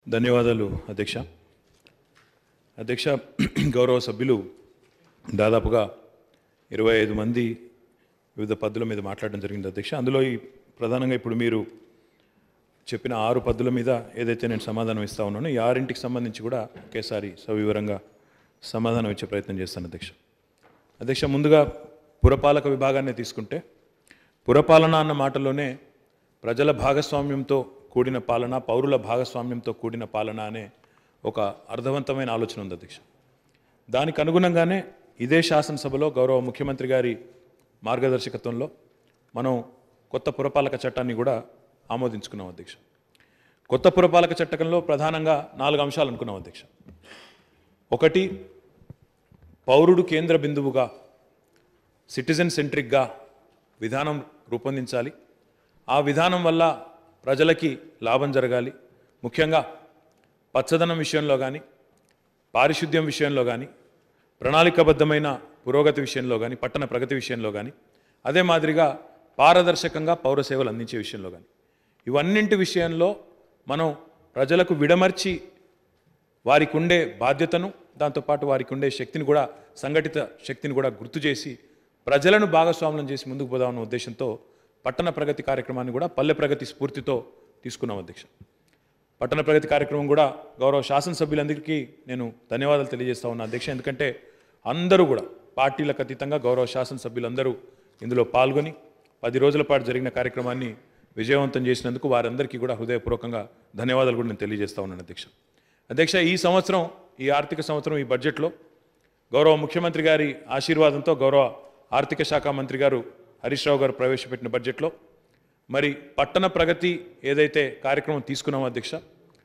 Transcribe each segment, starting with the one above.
ధన్యవాదాలు అధ్యక్ష అధ్యక్ష గౌరవ సభ్యులు దాదాపుగా ఇరవై ఐదు మంది వివిధ పద్ధతుల మీద మాట్లాడడం జరిగింది అధ్యక్ష అందులో ఈ ప్రధానంగా ఇప్పుడు మీరు చెప్పిన ఆరు పద్ధతుల మీద ఏదైతే నేను సమాధానం ఇస్తా ఉన్నానో ఈ ఆరింటికి సంబంధించి కూడా ఒకేసారి సవివరంగా సమాధానం ఇచ్చే ప్రయత్నం చేస్తాను అధ్యక్ష అధ్యక్ష ముందుగా పురపాలక విభాగాన్ని తీసుకుంటే పురపాలన అన్న మాటలోనే ప్రజల భాగస్వామ్యంతో కూడిన పాలన పౌరుల భాగస్వామ్యంతో కూడిన పాలన అనే ఒక అర్థవంతమైన ఆలోచన ఉంది అధ్యక్ష దానికి అనుగుణంగానే ఇదే శాసనసభలో గౌరవ ముఖ్యమంత్రి గారి మార్గదర్శకత్వంలో మనం కొత్త పురపాలక చట్టాన్ని కూడా ఆమోదించుకున్నాం అధ్యక్ష కొత్త పురపాలక చట్టంలో ప్రధానంగా నాలుగు అంశాలు అనుకున్నాం అధ్యక్ష ఒకటి పౌరుడు కేంద్ర బిందువుగా సిటిజన్ సెంట్రిక్గా విధానం రూపొందించాలి ఆ విధానం వల్ల ప్రజలకి లాభం జరగాలి ముఖ్యంగా పచ్చదనం విషయంలో కానీ పారిశుద్ధ్యం విషయంలో కానీ ప్రణాళికాబద్ధమైన పురోగతి విషయంలో కానీ పట్టణ ప్రగతి విషయంలో కానీ అదే మాదిరిగా పారదర్శకంగా పౌర సేవలు అందించే విషయంలో కానీ ఇవన్నింటి విషయంలో మనం ప్రజలకు విడమర్చి వారికి ఉండే బాధ్యతను దాంతోపాటు వారికి ఉండే శక్తిని కూడా సంఘటిత శక్తిని కూడా గుర్తు చేసి ప్రజలను భాగస్వామ్యం చేసి ముందుకు పోదామన్న ఉద్దేశంతో పట్టణ ప్రగతి కార్యక్రమాన్ని కూడా పల్లె ప్రగతి స్ఫూర్తితో తీసుకున్నాం అధ్యక్ష పట్టణ ప్రగతి కార్యక్రమం కూడా గౌరవ శాసనసభ్యులందరికీ నేను ధన్యవాదాలు తెలియజేస్తా ఉన్నా అధ్యక్ష ఎందుకంటే అందరూ కూడా పార్టీలకు అతీతంగా గౌరవ శాసనసభ్యులందరూ ఇందులో పాల్గొని పది రోజుల పాటు జరిగిన కార్యక్రమాన్ని విజయవంతం చేసినందుకు వారందరికీ కూడా హృదయపూర్వకంగా ధన్యవాదాలు కూడా నేను తెలియజేస్తా ఉన్నాను అధ్యక్ష అధ్యక్ష ఈ సంవత్సరం ఈ ఆర్థిక సంవత్సరం ఈ బడ్జెట్లో గౌరవ ముఖ్యమంత్రి గారి ఆశీర్వాదంతో గౌరవ ఆర్థిక శాఖ మంత్రి గారు హరీష్ రావు గారు ప్రవేశపెట్టిన బడ్జెట్లో మరి పట్టణ ప్రగతి ఏదైతే కార్యక్రమం తీసుకున్నామో అధ్యక్ష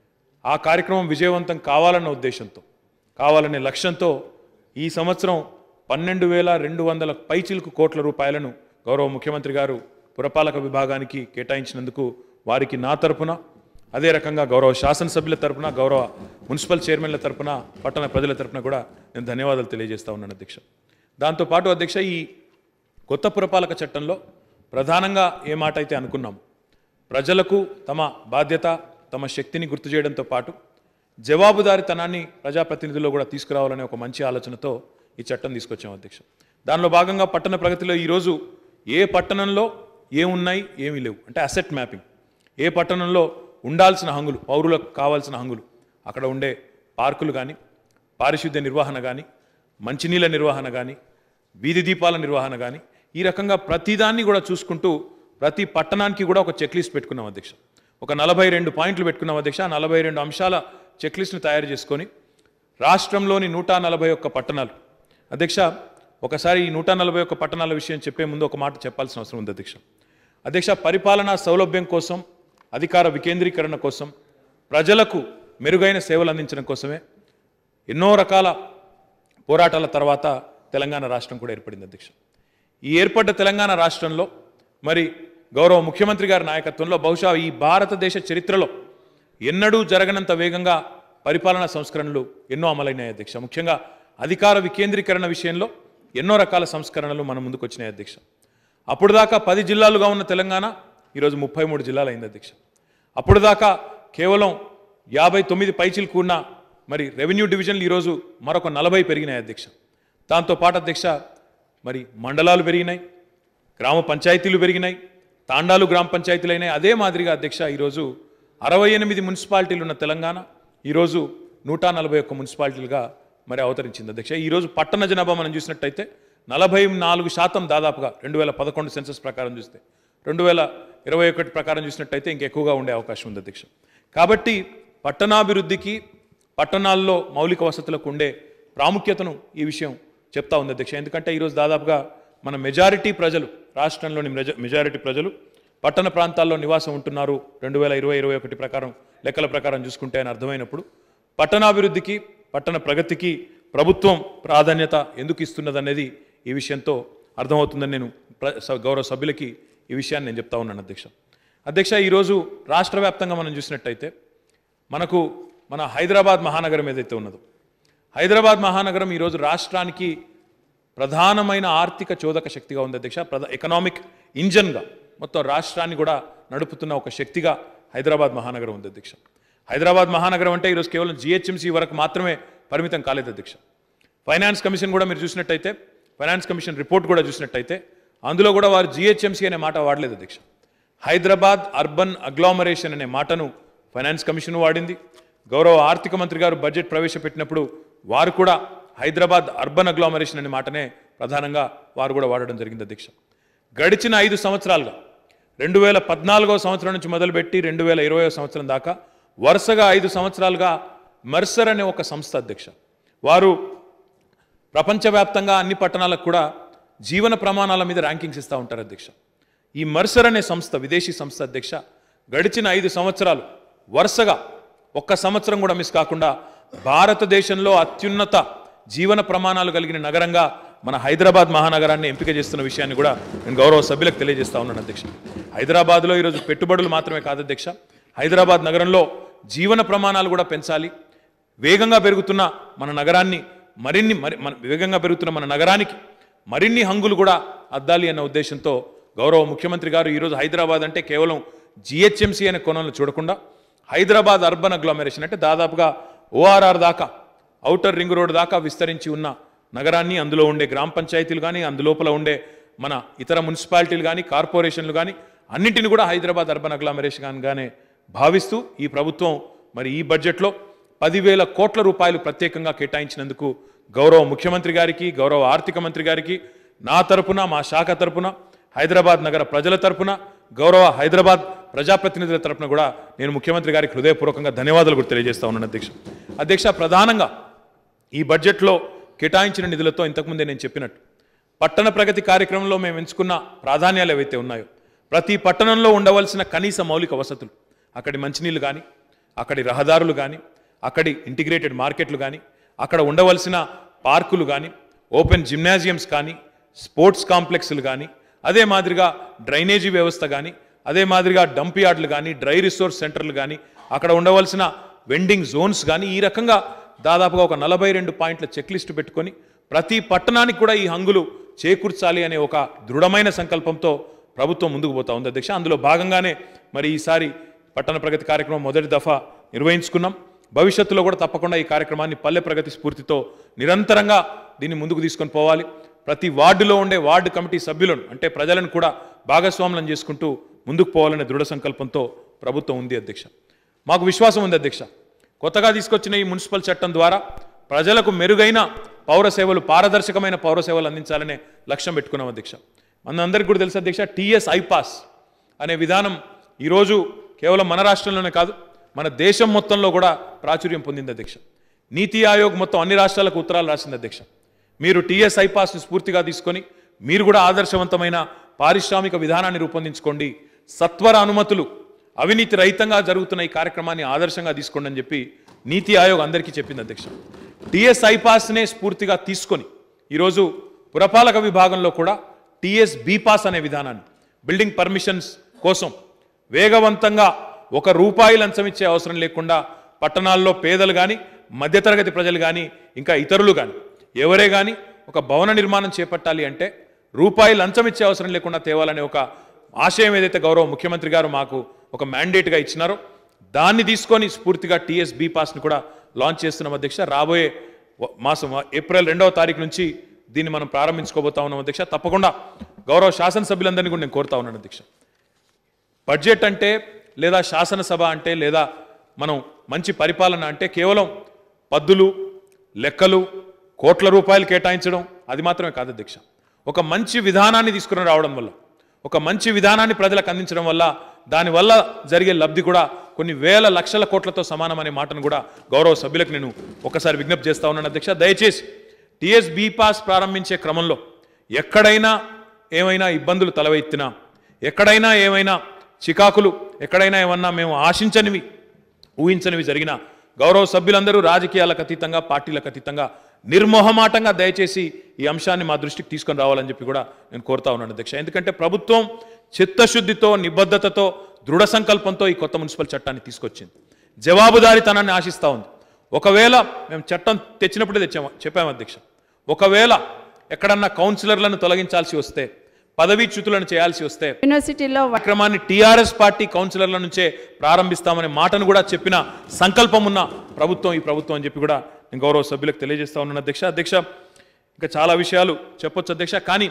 ఆ కార్యక్రమం విజయవంతం కావాలన్న ఉద్దేశంతో కావాలనే లక్ష్యంతో ఈ సంవత్సరం పన్నెండు వేల రెండు వందల పైచిలుకు కోట్ల రూపాయలను గౌరవ ముఖ్యమంత్రి గారు పురపాలక విభాగానికి కేటాయించినందుకు వారికి నా తరపున అదే రకంగా గౌరవ శాసనసభ్యుల తరపున గౌరవ మున్సిపల్ చైర్మన్ల తరపున పట్టణ ప్రజల తరపున కూడా నేను ధన్యవాదాలు తెలియజేస్తా ఉన్నాను అధ్యక్ష దాంతోపాటు అధ్యక్ష ఈ కొత్త పురపాలక చట్టంలో ప్రధానంగా ఏ మాట అయితే అనుకున్నాం ప్రజలకు తమ బాధ్యత తమ శక్తిని గుర్తు చేయడంతో పాటు జవాబుదారితనాన్ని ప్రజాప్రతినిధుల్లో కూడా తీసుకురావాలనే ఒక మంచి ఆలోచనతో ఈ చట్టం తీసుకొచ్చాం అధ్యక్ష దానిలో భాగంగా పట్టణ ప్రగతిలో ఈరోజు ఏ పట్టణంలో ఏమున్నాయి ఏమీ లేవు అంటే అసెట్ మ్యాపింగ్ ఏ పట్టణంలో ఉండాల్సిన హంగులు పౌరులకు కావాల్సిన హంగులు అక్కడ ఉండే పార్కులు కానీ పారిశుద్ధ్య నిర్వహణ కానీ మంచినీళ్ళ నిర్వహణ కానీ వీధి దీపాల నిర్వహణ కానీ ఈ రకంగా ప్రతిదాన్ని కూడా చూసుకుంటూ ప్రతి పట్టణానికి కూడా ఒక చెక్ లిస్ట్ పెట్టుకున్నాం అధ్యక్ష ఒక నలభై రెండు పాయింట్లు పెట్టుకున్నాం అధ్యక్ష ఆ నలభై రెండు అంశాల చెక్ లిస్ట్ని తయారు చేసుకొని రాష్ట్రంలోని నూట నలభై ఒక్క పట్టణాలు అధ్యక్ష ఒకసారి ఈ నూట నలభై ఒక్క పట్టణాల విషయం చెప్పే ముందు ఒక మాట చెప్పాల్సిన అవసరం ఉంది అధ్యక్ష అధ్యక్ష పరిపాలనా సౌలభ్యం కోసం అధికార వికేంద్రీకరణ కోసం ప్రజలకు మెరుగైన సేవలు అందించడం కోసమే ఎన్నో రకాల పోరాటాల తర్వాత తెలంగాణ రాష్ట్రం కూడా ఏర్పడింది అధ్యక్ష ఈ ఏర్పడ్డ తెలంగాణ రాష్ట్రంలో మరి గౌరవ ముఖ్యమంత్రి గారి నాయకత్వంలో బహుశా ఈ భారతదేశ చరిత్రలో ఎన్నడూ జరగనంత వేగంగా పరిపాలనా సంస్కరణలు ఎన్నో అమలైనాయి అధ్యక్ష ముఖ్యంగా అధికార వికేంద్రీకరణ విషయంలో ఎన్నో రకాల సంస్కరణలు మన ముందుకు వచ్చినాయి అధ్యక్ష అప్పుడు దాకా పది జిల్లాలుగా ఉన్న తెలంగాణ ఈరోజు ముప్పై మూడు జిల్లాలు అయింది అధ్యక్ష అప్పుడు దాకా కేవలం యాభై తొమ్మిది పైచిలు కూడిన మరి రెవెన్యూ డివిజన్లు ఈరోజు మరొక నలభై పెరిగినాయి అధ్యక్ష దాంతోపాటు అధ్యక్ష మరి మండలాలు పెరిగినాయి గ్రామ పంచాయతీలు పెరిగినాయి తాండాలు గ్రామ పంచాయతీలు అయినాయి అదే మాదిరిగా అధ్యక్ష ఈరోజు అరవై ఎనిమిది మున్సిపాలిటీలు ఉన్న తెలంగాణ ఈరోజు నూట నలభై ఒక్క మున్సిపాలిటీలుగా మరి అవతరించింది అధ్యక్ష ఈరోజు పట్టణ జనాభా మనం చూసినట్టయితే నలభై నాలుగు శాతం దాదాపుగా రెండు వేల పదకొండు సెన్సస్ ప్రకారం చూస్తే రెండు వేల ఇరవై ఒకటి ప్రకారం చూసినట్టయితే ఇంకెక్కువగా ఉండే అవకాశం ఉంది అధ్యక్ష కాబట్టి పట్టణాభివృద్ధికి పట్టణాల్లో మౌలిక వసతులకు ఉండే ప్రాముఖ్యతను ఈ విషయం చెప్తా ఉంది అధ్యక్ష ఎందుకంటే ఈరోజు దాదాపుగా మన మెజారిటీ ప్రజలు రాష్ట్రంలోని మెజ మెజారిటీ ప్రజలు పట్టణ ప్రాంతాల్లో నివాసం ఉంటున్నారు రెండు వేల ఇరవై ఇరవై ఒకటి ప్రకారం లెక్కల ప్రకారం చూసుకుంటే అని అర్థమైనప్పుడు పట్టణాభివృద్ధికి పట్టణ ప్రగతికి ప్రభుత్వం ప్రాధాన్యత ఎందుకు ఇస్తున్నదనేది ఈ విషయంతో అర్థమవుతుందని నేను ప్ర స- గౌరవ సభ్యులకి ఈ విషయాన్ని నేను చెప్తా ఉన్నాను అధ్యక్ష అధ్యక్ష ఈరోజు రాష్ట్ర వ్యాప్తంగా మనం చూసినట్టయితే మనకు మన హైదరాబాద్ మహానగరం ఏదైతే ఉన్నదో హైదరాబాద్ మహానగరం ఈరోజు రాష్ట్రానికి ప్రధానమైన ఆర్థిక చోదక శక్తిగా ఉంది అధ్యక్ష ప్రధా ఎకనామిక్ ఇంజన్గా మొత్తం రాష్ట్రాన్ని కూడా నడుపుతున్న ఒక శక్తిగా హైదరాబాద్ మహానగరం ఉంది అధ్యక్ష హైదరాబాద్ మహానగరం అంటే ఈరోజు కేవలం జిహెచ్ఎంసీ వరకు మాత్రమే పరిమితం కాలేదు అధ్యక్ష ఫైనాన్స్ కమిషన్ కూడా మీరు చూసినట్టయితే ఫైనాన్స్ కమిషన్ రిపోర్ట్ కూడా చూసినట్టయితే అందులో కూడా వారు జిహెచ్ఎంసీ అనే మాట వాడలేదు అధ్యక్ష హైదరాబాద్ అర్బన్ అగ్లామరేషన్ అనే మాటను ఫైనాన్స్ కమిషన్ వాడింది గౌరవ ఆర్థిక మంత్రి గారు బడ్జెట్ ప్రవేశపెట్టినప్పుడు వారు కూడా హైదరాబాద్ అర్బన్ అగ్లామరేషన్ అనే మాటనే ప్రధానంగా వారు కూడా వాడడం జరిగింది అధ్యక్ష గడిచిన ఐదు సంవత్సరాలుగా రెండు వేల పద్నాలుగో సంవత్సరం నుంచి మొదలుపెట్టి రెండు వేల ఇరవయో సంవత్సరం దాకా వరుసగా ఐదు సంవత్సరాలుగా మర్సర్ అనే ఒక సంస్థ అధ్యక్ష వారు ప్రపంచవ్యాప్తంగా అన్ని పట్టణాలకు కూడా జీవన ప్రమాణాల మీద ర్యాంకింగ్స్ ఇస్తూ ఉంటారు అధ్యక్ష ఈ మర్సర్ అనే సంస్థ విదేశీ సంస్థ అధ్యక్ష గడిచిన ఐదు సంవత్సరాలు వరుసగా ఒక్క సంవత్సరం కూడా మిస్ కాకుండా భారతదేశంలో అత్యున్నత జీవన ప్రమాణాలు కలిగిన నగరంగా మన హైదరాబాద్ మహానగరాన్ని ఎంపిక చేస్తున్న విషయాన్ని కూడా నేను గౌరవ సభ్యులకు తెలియజేస్తా ఉన్నాను అధ్యక్ష హైదరాబాద్లో ఈరోజు పెట్టుబడులు మాత్రమే కాదు అధ్యక్ష హైదరాబాద్ నగరంలో జీవన ప్రమాణాలు కూడా పెంచాలి వేగంగా పెరుగుతున్న మన నగరాన్ని మరిన్ని మరి మన వేగంగా పెరుగుతున్న మన నగరానికి మరిన్ని హంగులు కూడా అద్దాలి అన్న ఉద్దేశంతో గౌరవ ముఖ్యమంత్రి గారు ఈరోజు హైదరాబాద్ అంటే కేవలం జిహెచ్ఎంసీ అనే కోణంలో చూడకుండా హైదరాబాద్ అర్బన్ అగ్లామరేషన్ అంటే దాదాపుగా ఓఆర్ఆర్ దాకా ఔటర్ రింగ్ రోడ్ దాకా విస్తరించి ఉన్న నగరాన్ని అందులో ఉండే గ్రామ పంచాయతీలు కానీ అందులోపల ఉండే మన ఇతర మున్సిపాలిటీలు కానీ కార్పొరేషన్లు కానీ అన్నింటిని కూడా హైదరాబాద్ అర్బన్ అగ్లామరేషన్ గానే భావిస్తూ ఈ ప్రభుత్వం మరి ఈ బడ్జెట్లో పదివేల కోట్ల రూపాయలు ప్రత్యేకంగా కేటాయించినందుకు గౌరవ ముఖ్యమంత్రి గారికి గౌరవ ఆర్థిక మంత్రి గారికి నా తరపున మా శాఖ తరపున హైదరాబాద్ నగర ప్రజల తరపున గౌరవ హైదరాబాద్ ప్రజాప్రతినిధుల తరపున కూడా నేను ముఖ్యమంత్రి గారికి హృదయపూర్వకంగా ధన్యవాదాలు కూడా తెలియజేస్తా ఉన్నాను అధ్యక్ష అధ్యక్ష ప్రధానంగా ఈ బడ్జెట్లో కేటాయించిన నిధులతో ఇంతకుముందే నేను చెప్పినట్టు పట్టణ ప్రగతి కార్యక్రమంలో మేము ఎంచుకున్న ప్రాధాన్యాలు ఏవైతే ఉన్నాయో ప్రతి పట్టణంలో ఉండవలసిన కనీస మౌలిక వసతులు అక్కడి మంచినీళ్ళు కానీ అక్కడి రహదారులు కానీ అక్కడి ఇంటిగ్రేటెడ్ మార్కెట్లు కానీ అక్కడ ఉండవలసిన పార్కులు కానీ ఓపెన్ జిమ్నాజియమ్స్ కానీ స్పోర్ట్స్ కాంప్లెక్స్లు కానీ అదే మాదిరిగా డ్రైనేజీ వ్యవస్థ కానీ అదే మాదిరిగా డంప్ యార్డ్లు కానీ డ్రై రిసోర్స్ సెంటర్లు కానీ అక్కడ ఉండవలసిన వెండింగ్ జోన్స్ కానీ ఈ రకంగా దాదాపుగా ఒక నలభై రెండు పాయింట్ల చెక్ లిస్ట్ పెట్టుకొని ప్రతి పట్టణానికి కూడా ఈ హంగులు చేకూర్చాలి అనే ఒక దృఢమైన సంకల్పంతో ప్రభుత్వం ముందుకు పోతా ఉంది అధ్యక్ష అందులో భాగంగానే మరి ఈసారి పట్టణ ప్రగతి కార్యక్రమం మొదటి దఫా నిర్వహించుకున్నాం భవిష్యత్తులో కూడా తప్పకుండా ఈ కార్యక్రమాన్ని పల్లె ప్రగతి స్ఫూర్తితో నిరంతరంగా దీన్ని ముందుకు తీసుకొని పోవాలి ప్రతి వార్డులో ఉండే వార్డు కమిటీ సభ్యులను అంటే ప్రజలను కూడా భాగస్వాములను చేసుకుంటూ ముందుకు పోవాలనే దృఢ సంకల్పంతో ప్రభుత్వం ఉంది అధ్యక్ష మాకు విశ్వాసం ఉంది అధ్యక్ష కొత్తగా తీసుకొచ్చిన ఈ మున్సిపల్ చట్టం ద్వారా ప్రజలకు మెరుగైన పౌర సేవలు పారదర్శకమైన పౌర సేవలు అందించాలనే లక్ష్యం పెట్టుకున్నాం అధ్యక్ష మనందరికీ కూడా తెలుసు అధ్యక్ష టీఎస్ ఐపాస్ అనే విధానం ఈరోజు కేవలం మన రాష్ట్రంలోనే కాదు మన దేశం మొత్తంలో కూడా ప్రాచుర్యం పొందింది అధ్యక్ష నీతి ఆయోగ్ మొత్తం అన్ని రాష్ట్రాలకు ఉత్తరాలు రాసింది అధ్యక్ష మీరు టీఎస్ ఐపాస్ను స్ఫూర్తిగా తీసుకొని మీరు కూడా ఆదర్శవంతమైన పారిశ్రామిక విధానాన్ని రూపొందించుకోండి సత్వర అనుమతులు అవినీతి రహితంగా జరుగుతున్న ఈ కార్యక్రమాన్ని ఆదర్శంగా తీసుకోండి అని చెప్పి నీతి ఆయోగ్ అందరికీ చెప్పింది అధ్యక్ష టీఎస్ ఐపాస్నే స్ఫూర్తిగా తీసుకొని ఈరోజు పురపాలక విభాగంలో కూడా టీఎస్ బీపాస్ అనే విధానాన్ని బిల్డింగ్ పర్మిషన్స్ కోసం వేగవంతంగా ఒక రూపాయి లంచం ఇచ్చే అవసరం లేకుండా పట్టణాల్లో పేదలు కానీ మధ్యతరగతి ప్రజలు కానీ ఇంకా ఇతరులు కానీ ఎవరే కానీ ఒక భవన నిర్మాణం చేపట్టాలి అంటే రూపాయి లంచం ఇచ్చే అవసరం లేకుండా తేవాలనే ఒక ఆశయం ఏదైతే గౌరవ ముఖ్యమంత్రి గారు మాకు ఒక మ్యాండేట్గా ఇచ్చినారో దాన్ని తీసుకొని స్ఫూర్తిగా టీఎస్ బీ పాస్ని కూడా లాంచ్ చేస్తున్నాం అధ్యక్ష రాబోయే వ- మాసం ఏప్రిల్ రెండవ తారీఖు నుంచి దీన్ని మనం ప్రారంభించుకోబోతా ఉన్నాం అధ్యక్ష తప్పకుండా గౌరవ శాసనసభ్యులందరినీ కూడా నేను కోరుతా ఉన్నాను అధ్యక్ష బడ్జెట్ అంటే లేదా శాసనసభ అంటే లేదా మనం మంచి పరిపాలన అంటే కేవలం పద్దులు లెక్కలు కోట్ల రూపాయలు కేటాయించడం అది మాత్రమే కాదు అధ్యక్ష ఒక మంచి విధానాన్ని తీసుకుని రావడం వల్ల ఒక మంచి విధానాన్ని ప్రజలకు అందించడం వల్ల దానివల్ల జరిగే లబ్ధి కూడా కొన్ని వేల లక్షల కోట్లతో సమానమనే మాటను కూడా గౌరవ సభ్యులకు నేను ఒకసారి విజ్ఞప్తి చేస్తా ఉన్నాను అధ్యక్ష దయచేసి టీఎస్ బీ పాస్ ప్రారంభించే క్రమంలో ఎక్కడైనా ఏమైనా ఇబ్బందులు తలవెత్తినా ఎక్కడైనా ఏమైనా చికాకులు ఎక్కడైనా ఏమన్నా మేము ఆశించనివి ఊహించనివి జరిగిన గౌరవ సభ్యులందరూ రాజకీయాలకు అతీతంగా పార్టీలకు అతీతంగా నిర్మోహమాటంగా దయచేసి ఈ అంశాన్ని మా దృష్టికి తీసుకొని రావాలని చెప్పి కూడా నేను కోరుతా ఉన్నాను అధ్యక్ష ఎందుకంటే ప్రభుత్వం చిత్తశుద్ధితో నిబద్ధతతో దృఢ సంకల్పంతో ఈ కొత్త మున్సిపల్ చట్టాన్ని తీసుకొచ్చింది జవాబుదారీతనాన్ని ఆశిస్తూ ఉంది ఒకవేళ మేము చట్టం తెచ్చినప్పుడే తెచ్చాము చెప్పాము అధ్యక్ష ఒకవేళ ఎక్కడన్నా కౌన్సిలర్లను తొలగించాల్సి వస్తే పదవీచ్యుతులను చేయాల్సి వస్తే యూనివర్సిటీలో వ- కార్యక్రమాన్ని టీఆర్ఎస్ పార్టీ కౌన్సిలర్ల నుంచే ప్రారంభిస్తామనే మాటను కూడా చెప్పిన సంకల్పం ఉన్న ప్రభుత్వం ఈ ప్రభుత్వం అని చెప్పి కూడా నేను గౌరవ సభ్యులకు తెలియజేస్తా ఉన్నాను అధ్యక్ష అధ్యక్ష ఇంకా చాలా విషయాలు చెప్పొచ్చు అధ్యక్ష కానీ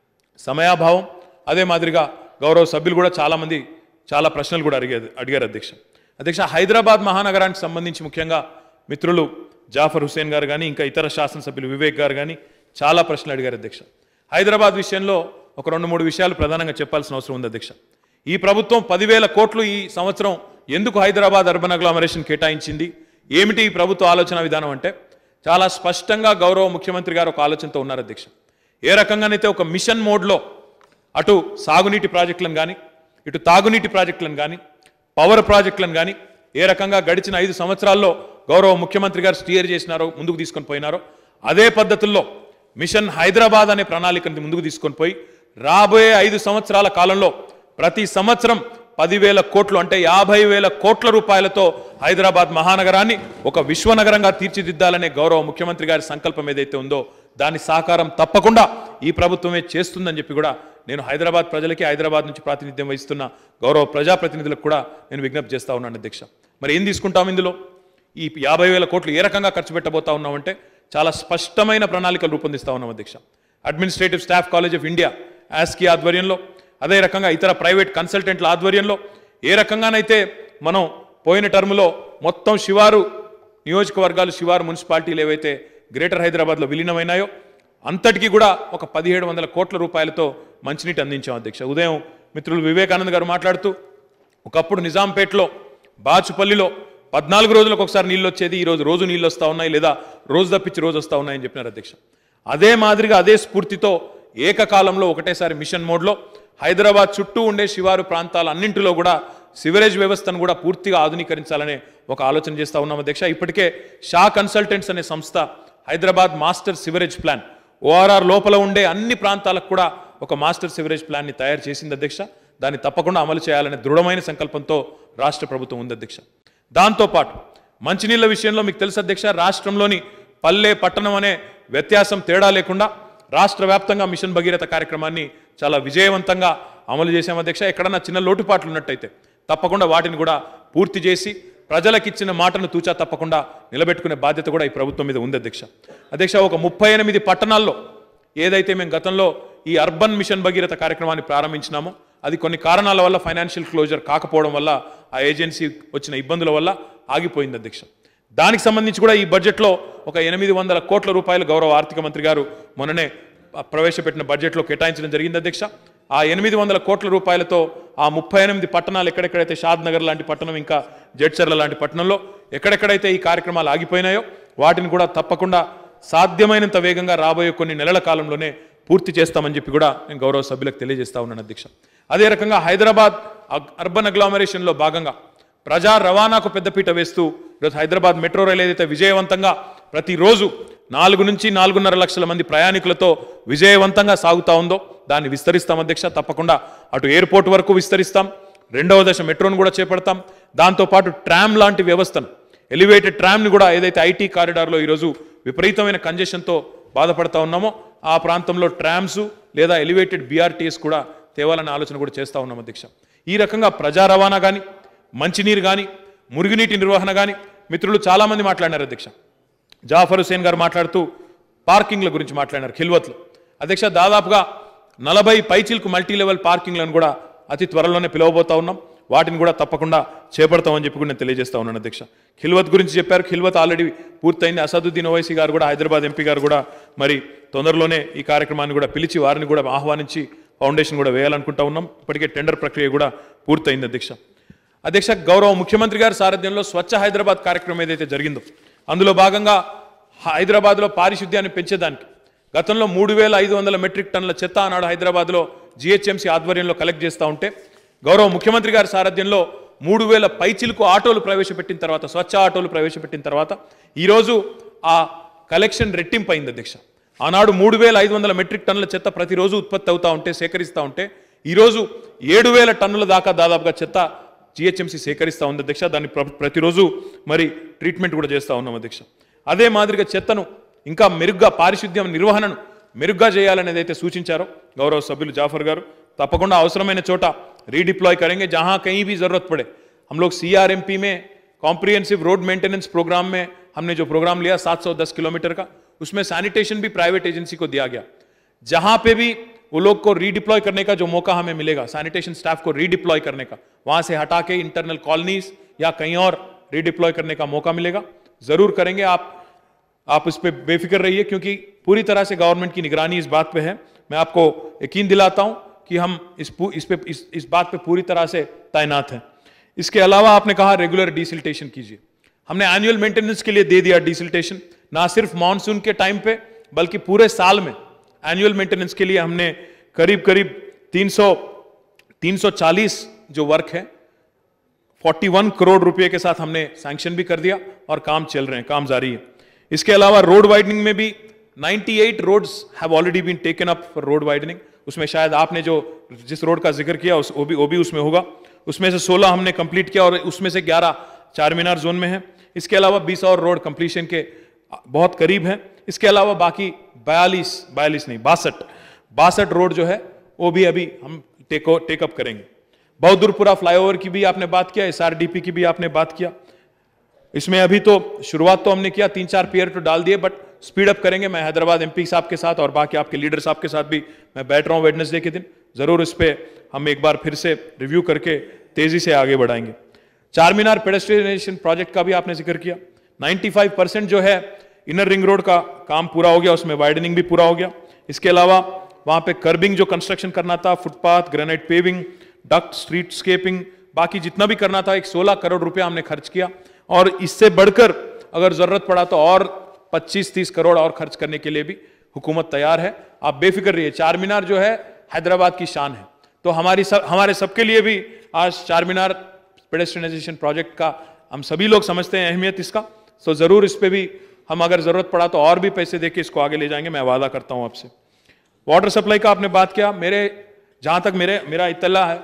సమయాభావం అదే మాదిరిగా గౌరవ సభ్యులు కూడా చాలామంది చాలా ప్రశ్నలు కూడా అడిగారు అడిగారు అధ్యక్ష అధ్యక్ష హైదరాబాద్ మహానగరానికి సంబంధించి ముఖ్యంగా మిత్రులు జాఫర్ హుసేన్ గారు కానీ ఇంకా ఇతర శాసనసభ్యులు వివేక్ గారు కానీ చాలా ప్రశ్నలు అడిగారు అధ్యక్ష హైదరాబాద్ విషయంలో ఒక రెండు మూడు విషయాలు ప్రధానంగా చెప్పాల్సిన అవసరం ఉంది అధ్యక్ష ఈ ప్రభుత్వం పదివేల కోట్లు ఈ సంవత్సరం ఎందుకు హైదరాబాద్ అర్బన్ అగ్లామరేషన్ కేటాయించింది ఏమిటి ఈ ప్రభుత్వ ఆలోచన విధానం అంటే చాలా స్పష్టంగా గౌరవ ముఖ్యమంత్రి గారు ఒక ఆలోచనతో ఉన్నారు అధ్యక్ష ఏ రకంగానైతే ఒక మిషన్ మోడ్లో అటు సాగునీటి ప్రాజెక్టులను కానీ ఇటు తాగునీటి ప్రాజెక్టులను కానీ పవర్ ప్రాజెక్టులను కానీ ఏ రకంగా గడిచిన ఐదు సంవత్సరాల్లో గౌరవ ముఖ్యమంత్రి గారు స్టీర్ చేసినారో ముందుకు తీసుకొని పోయినారో అదే పద్ధతుల్లో మిషన్ హైదరాబాద్ అనే ప్రణాళికని ముందుకు తీసుకొని పోయి రాబోయే ఐదు సంవత్సరాల కాలంలో ప్రతి సంవత్సరం పదివేల కోట్లు అంటే యాభై వేల కోట్ల రూపాయలతో హైదరాబాద్ మహానగరాన్ని ఒక విశ్వనగరంగా తీర్చిదిద్దాలనే గౌరవ ముఖ్యమంత్రి గారి సంకల్పం ఏదైతే ఉందో దాని సాకారం తప్పకుండా ఈ ప్రభుత్వమే చేస్తుందని చెప్పి కూడా నేను హైదరాబాద్ ప్రజలకి హైదరాబాద్ నుంచి ప్రాతినిధ్యం వహిస్తున్న గౌరవ ప్రజాప్రతినిధులకు కూడా నేను విజ్ఞప్తి చేస్తా ఉన్నాను అధ్యక్ష మరి ఏం తీసుకుంటాం ఇందులో ఈ యాభై వేల కోట్లు ఏ రకంగా ఖర్చు పెట్టబోతా ఉన్నామంటే చాలా స్పష్టమైన ప్రణాళికలు రూపొందిస్తా ఉన్నాం అధ్యక్ష administrative staff college of India యాస్కి ఆధ్వర్యంలో అదే రకంగా ఇతర ప్రైవేట్ కన్సల్టెంట్ల ఆధ్వర్యంలో ఏ రకంగానైతే మనం పోయిన టర్ములో మొత్తం శివారు నియోజకవర్గాలు శివారు మున్సిపాలిటీలు ఏవైతే గ్రేటర్ హైదరాబాద్లో విలీనమైనాయో అంతటికీ కూడా ఒక పదిహేడు వందల కోట్ల రూపాయలతో మంచినీటి అందించాం అధ్యక్ష ఉదయం మిత్రులు వివేకానంద్ గారు మాట్లాడుతూ ఒకప్పుడు నిజాంపేటలో బాచుపల్లిలో పద్నాలుగు రోజులకు ఒకసారి నీళ్ళు వచ్చేది ఈ రోజు రోజు నీళ్ళు వస్తూ ఉన్నాయి లేదా రోజు తప్పించి రోజు వస్తూ ఉన్నాయని చెప్పినారు అధ్యక్ష అదే మాదిరిగా అదే స్ఫూర్తితో ఏకకాలంలో ఒకటేసారి మిషన్ మోడ్లో హైదరాబాద్ చుట్టూ ఉండే శివారు ప్రాంతాల అన్నింటిలో కూడా సివరేజ్ వ్యవస్థను కూడా పూర్తిగా ఆధునీకరించాలనే ఒక ఆలోచన చేస్తా ఉన్నాం అధ్యక్ష ఇప్పటికే షా కన్సల్టెంట్స్ అనే సంస్థ Hyderabad master sewerage plan ORR లోపల ఉండే అన్ని ప్రాంతాలకు కూడా ఒక మాస్టర్ సివరేజ్ ప్లాన్ని తయారు చేసింది అధ్యక్ష దాన్ని తప్పకుండా అమలు చేయాలనే దృఢమైన సంకల్పంతో రాష్ట్ర ప్రభుత్వం ఉంది అధ్యక్ష దాంతోపాటు మంచినీళ్ళ విషయంలో మీకు తెలుసు అధ్యక్ష రాష్ట్రంలోని పల్లె పట్టణం అనే వ్యత్యాసం తేడా లేకుండా రాష్ట్ర వ్యాప్తంగా మిషన్ భగీరథ కార్యక్రమాన్ని చాలా విజయవంతంగా అమలు చేశాం అధ్యక్ష ఎక్కడన్నా చిన్న లోటుపాట్లు ఉన్నట్టయితే తప్పకుండా వాటిని కూడా పూర్తి చేసి ప్రజలకు ఇచ్చిన మాటను తూచా తప్పకుండా నిలబెట్టుకునే బాధ్యత కూడా ఈ ప్రభుత్వం మీద ఉంది అధ్యక్ష అధ్యక్ష ఒక ముప్పై ఎనిమిది పట్టణాల్లో ఏదైతే మేము గతంలో ఈ అర్బన్ మిషన్ భగీరథ కార్యక్రమాన్ని ప్రారంభించినామో అది కొన్ని కారణాల వల్ల ఫైనాన్షియల్ క్లోజర్ కాకపోవడం వల్ల ఆ ఏజెన్సీ వచ్చిన ఇబ్బందుల వల్ల ఆగిపోయింది అధ్యక్ష దానికి సంబంధించి కూడా ఈ బడ్జెట్లో ఒక ఎనిమిది వందల కోట్ల రూపాయలు గౌరవ ఆర్థిక మంత్రి గారు మొన్ననే ప్రవేశపెట్టిన బడ్జెట్లో కేటాయించడం జరిగింది అధ్యక్ష ఆ ఎనిమిది వందల కోట్ల రూపాయలతో ఆ ముప్పై ఎనిమిది పట్టణాలు ఎక్కడెక్కడైతే షాద్ నగర్ లాంటి పట్టణం ఇంకా జడ్చర్ల లాంటి పట్టణంలో ఎక్కడెక్కడైతే ఈ కార్యక్రమాలు ఆగిపోయినాయో వాటిని కూడా తప్పకుండా సాధ్యమైనంత వేగంగా రాబోయే కొన్ని నెలల కాలంలోనే పూర్తి చేస్తామని చెప్పి కూడా నేను గౌరవ సభ్యులకు తెలియజేస్తా ఉన్నాను అధ్యక్ష అదే రకంగా హైదరాబాద్ అగ్- అర్బన్ అగ్లామరేషన్లో భాగంగా ప్రజా రవాణాకు పెద్దపీట వేస్తూ ఈరోజు హైదరాబాద్ మెట్రో రైలు ఏదైతే విజయవంతంగా ప్రతిరోజు నాలుగు నుంచి నాలుగున్నర లక్షల మంది ప్రయాణికులతో విజయవంతంగా సాగుతా ఉందో దాన్ని విస్తరిస్తాం అధ్యక్ష తప్పకుండా అటు ఎయిర్పోర్ట్ వరకు విస్తరిస్తాం రెండవ దశ మెట్రోను కూడా చేపడతాం దాంతోపాటు ట్రామ్ లాంటి వ్యవస్థను ఎలివేటెడ్ ట్రామ్ని కూడా ఏదైతే ఐటీ కారిడార్లో ఈరోజు విపరీతమైన కంజెషన్తో బాధపడతా ఉన్నామో ఆ ప్రాంతంలో ట్రామ్స్ లేదా ఎలివేటెడ్ బీఆర్టీఎస్ కూడా తేవాలనే ఆలోచన కూడా చేస్తా ఉన్నాం అధ్యక్ష ఈ రకంగా ప్రజా రవాణా కానీ మంచినీరు కానీ మురుగునీటి నిర్వహణ కానీ మిత్రులు చాలామంది మాట్లాడినారు అధ్యక్ష జాఫర్ హుసేన్ గారు మాట్లాడుతూ పార్కింగ్ల గురించి మాట్లాడినారు ఖిల్వత్లో అధ్యక్ష దాదాపుగా నలభై పైచిల్కు మల్టీ లెవెల్ పార్కింగ్లను కూడా అతి త్వరలోనే పిలవబోతా ఉన్నాం వాటిని కూడా తప్పకుండా చేపడతామని చెప్పి కూడా నేను తెలియజేస్తా ఉన్నాను అధ్యక్ష ఖిల్వత్ గురించి చెప్పారు ఖిల్వత్ ఆల్రెడీ పూర్తయింది అసదుద్దీన్ ఓవైసీ గారు కూడా హైదరాబాద్ ఎంపీ గారు కూడా మరి తొందరలోనే ఈ కార్యక్రమాన్ని కూడా పిలిచి వారిని కూడా ఆహ్వానించి ఫౌండేషన్ కూడా వేయాలనుకుంటా ఉన్నాం ఇప్పటికే టెండర్ ప్రక్రియ కూడా పూర్తయింది అధ్యక్ష అధ్యక్ష గౌరవ ముఖ్యమంత్రి గారి సారథ్యంలో స్వచ్ఛ హైదరాబాద్ కార్యక్రమం ఏదైతే జరిగిందో అందులో భాగంగా హైదరాబాద్లో పారిశుద్ధ్యాన్ని పెంచేదానికి గతంలో మూడు వేల ఐదు వందల మెట్రిక్ టన్నుల చెత్త ఆనాడు హైదరాబాద్లో జిహెచ్ఎంసీ ఆధ్వర్యంలో కలెక్ట్ చేస్తూ ఉంటే గౌరవ ముఖ్యమంత్రి గారి సారథ్యంలో మూడు వేల పైచిలకు ఆటోలు ప్రవేశపెట్టిన తర్వాత స్వచ్ఛ ఆటోలు ప్రవేశపెట్టిన తర్వాత ఈరోజు ఆ కలెక్షన్ రెట్టింపు అయింది అధ్యక్ష ఆనాడు మూడు వేల ఐదు వందల మెట్రిక్ టన్నుల చెత్త ప్రతిరోజు ఉత్పత్తి అవుతా ఉంటే సేకరిస్తూ ఉంటే ఈరోజు ఏడు వేల టన్నుల దాకా దాదాపుగా చెత్త జిహెచ్ఎంసీ సేకరిస్తూ ఉంది అధ్యక్ష దాన్ని ప్ర- ప్రతిరోజు మరి ట్రీట్మెంట్ కూడా చేస్తూ ఉన్నాం అధ్యక్ష అదే మాదిరిగా చెత్తను ఇంకా మెరుగ్గా పారిశుద్ధ్యం నిర్వహణను మెరుగ్గా చేయాలని ఏదైతే సూచించారో గౌరవ సభ్యులు జాఫర్ గారు తప్పకుండా అవసరమైన చోట రీడిప్లాయ్ करेंगे जहां कहीं भी जरूरत पड़े हम लोग सीआरएमपी में कॉम्प्रिहेंसिव रोड मेंटेनेंस प्रोग्राम में हमने जो प्रोग्राम लिया 710 किलोमीटर का उसमें सैनिटेशन भी प्राइवेट एजेंसी को दिया गया जहां पे भी वो लोग को रीडिप्लॉय करने का जो मौका हमें मिलेगा सैनिटेशन स्टाफ को रीडिप्लॉय करने का वहां से हटा के इंटरनल कॉलोनीज या कहीं और रीडिप्लॉय करने का मौका मिलेगा जरूर करेंगे आप आप इस पे बेफिक्र रहिए क्योंकि पूरी तरह से गवर्नमेंट की निगरानी इस बात पे है मैं आपको यकीन दिलाता हूं कि हम इस पू- इस पे इस, इस बात पे पूरी तरह से तैनात हैं इसके अलावा आपने कहा रेगुलर डिसिल्टेशन कीजिए हमने एनुअल मेंटेनेंस के लिए दे दिया डिसिल्टेशन ना सिर्फ मानसून के टाइम पे बल्कि पूरे साल में एनुअल मेंटेनेंस के लिए हमने करीब करीब 300 340 जो वर्क है 41 करोड़ रुपए के साथ हमने सैंक्शन भी कर दिया और काम चल रहे हैं काम जारी है इसके अलावा रोड वाइडनिंग में भी 98 roads have already been taken up for road widening उसमें शायद आपने जो जिस रोड का जिक्र किया उस वो भी वो भी उसमें होगा उसमें से 16 हमने कंप्लीट किया और उसमें से 11 चार मीनार जोन में है इसके अलावा 20 और रोड कंप्लीशन के बहुत करीब है इसके अलावा बाकी बयालीस बयालीस नहीं बासठ बासठ रोड जो है वो भी अभी हम टेक टेकअप करेंगे बहादुरपुरा फ्लाईओवर की भी आपने बात किया एसआरडीपी की भी आपने बात किया इसमें अभी तो शुरुआत तो हमने किया तीन चार पेयर तो डाल दिए बट स्पीड अप करेंगे मैं हैदराबाद एमपी साहब के साथ और बाकी आपके लीडर साहब के साथ भी मैं बैठ रहा हूं वेडनेसडे के दिन जरूर इस पे हम एक बार फिर से रिव्यू करके तेजी से आगे बढ़ाएंगे चार मीनार पेडेस्ट्रियनाइजेशन प्रोजेक्ट का भी आपने जिक्र किया 95 परसेंट जो है इनर रिंग रोड का काम पूरा हो गया उसमें वाइडनिंग भी पूरा हो गया इसके अलावा वहां पे कर्बिंग जो कंस्ट्रक्शन करना था footpath granite paving duct streetscaping बाकी जितना भी करना था एक 16 करोड़ रुपया हमने खर्च किया और इससे बढ़कर अगर जरूरत पड़ा तो और 25-30 करोड़ और खर्च करने के लिए भी हुकूमत तैयार है आप बेफिक्र रहिए चार मीनार जो है हैदराबाद की शान है तो हमारी सब हमारे सबके लिए भी आज चार मीनार पेडेस्ट्रियनाइजेशन प्रोजेक्ट का हम सभी लोग समझते हैं अहमियत इसका तो जरूर इस पे भी हम अगर जरूरत पड़ा तो और भी पैसे देके इसको आगे ले जाएंगे मैं वादा करता हूं आपसे वाटर सप्लाई का आपने बात किया मेरे जहां तक मेरे मेरा इतला है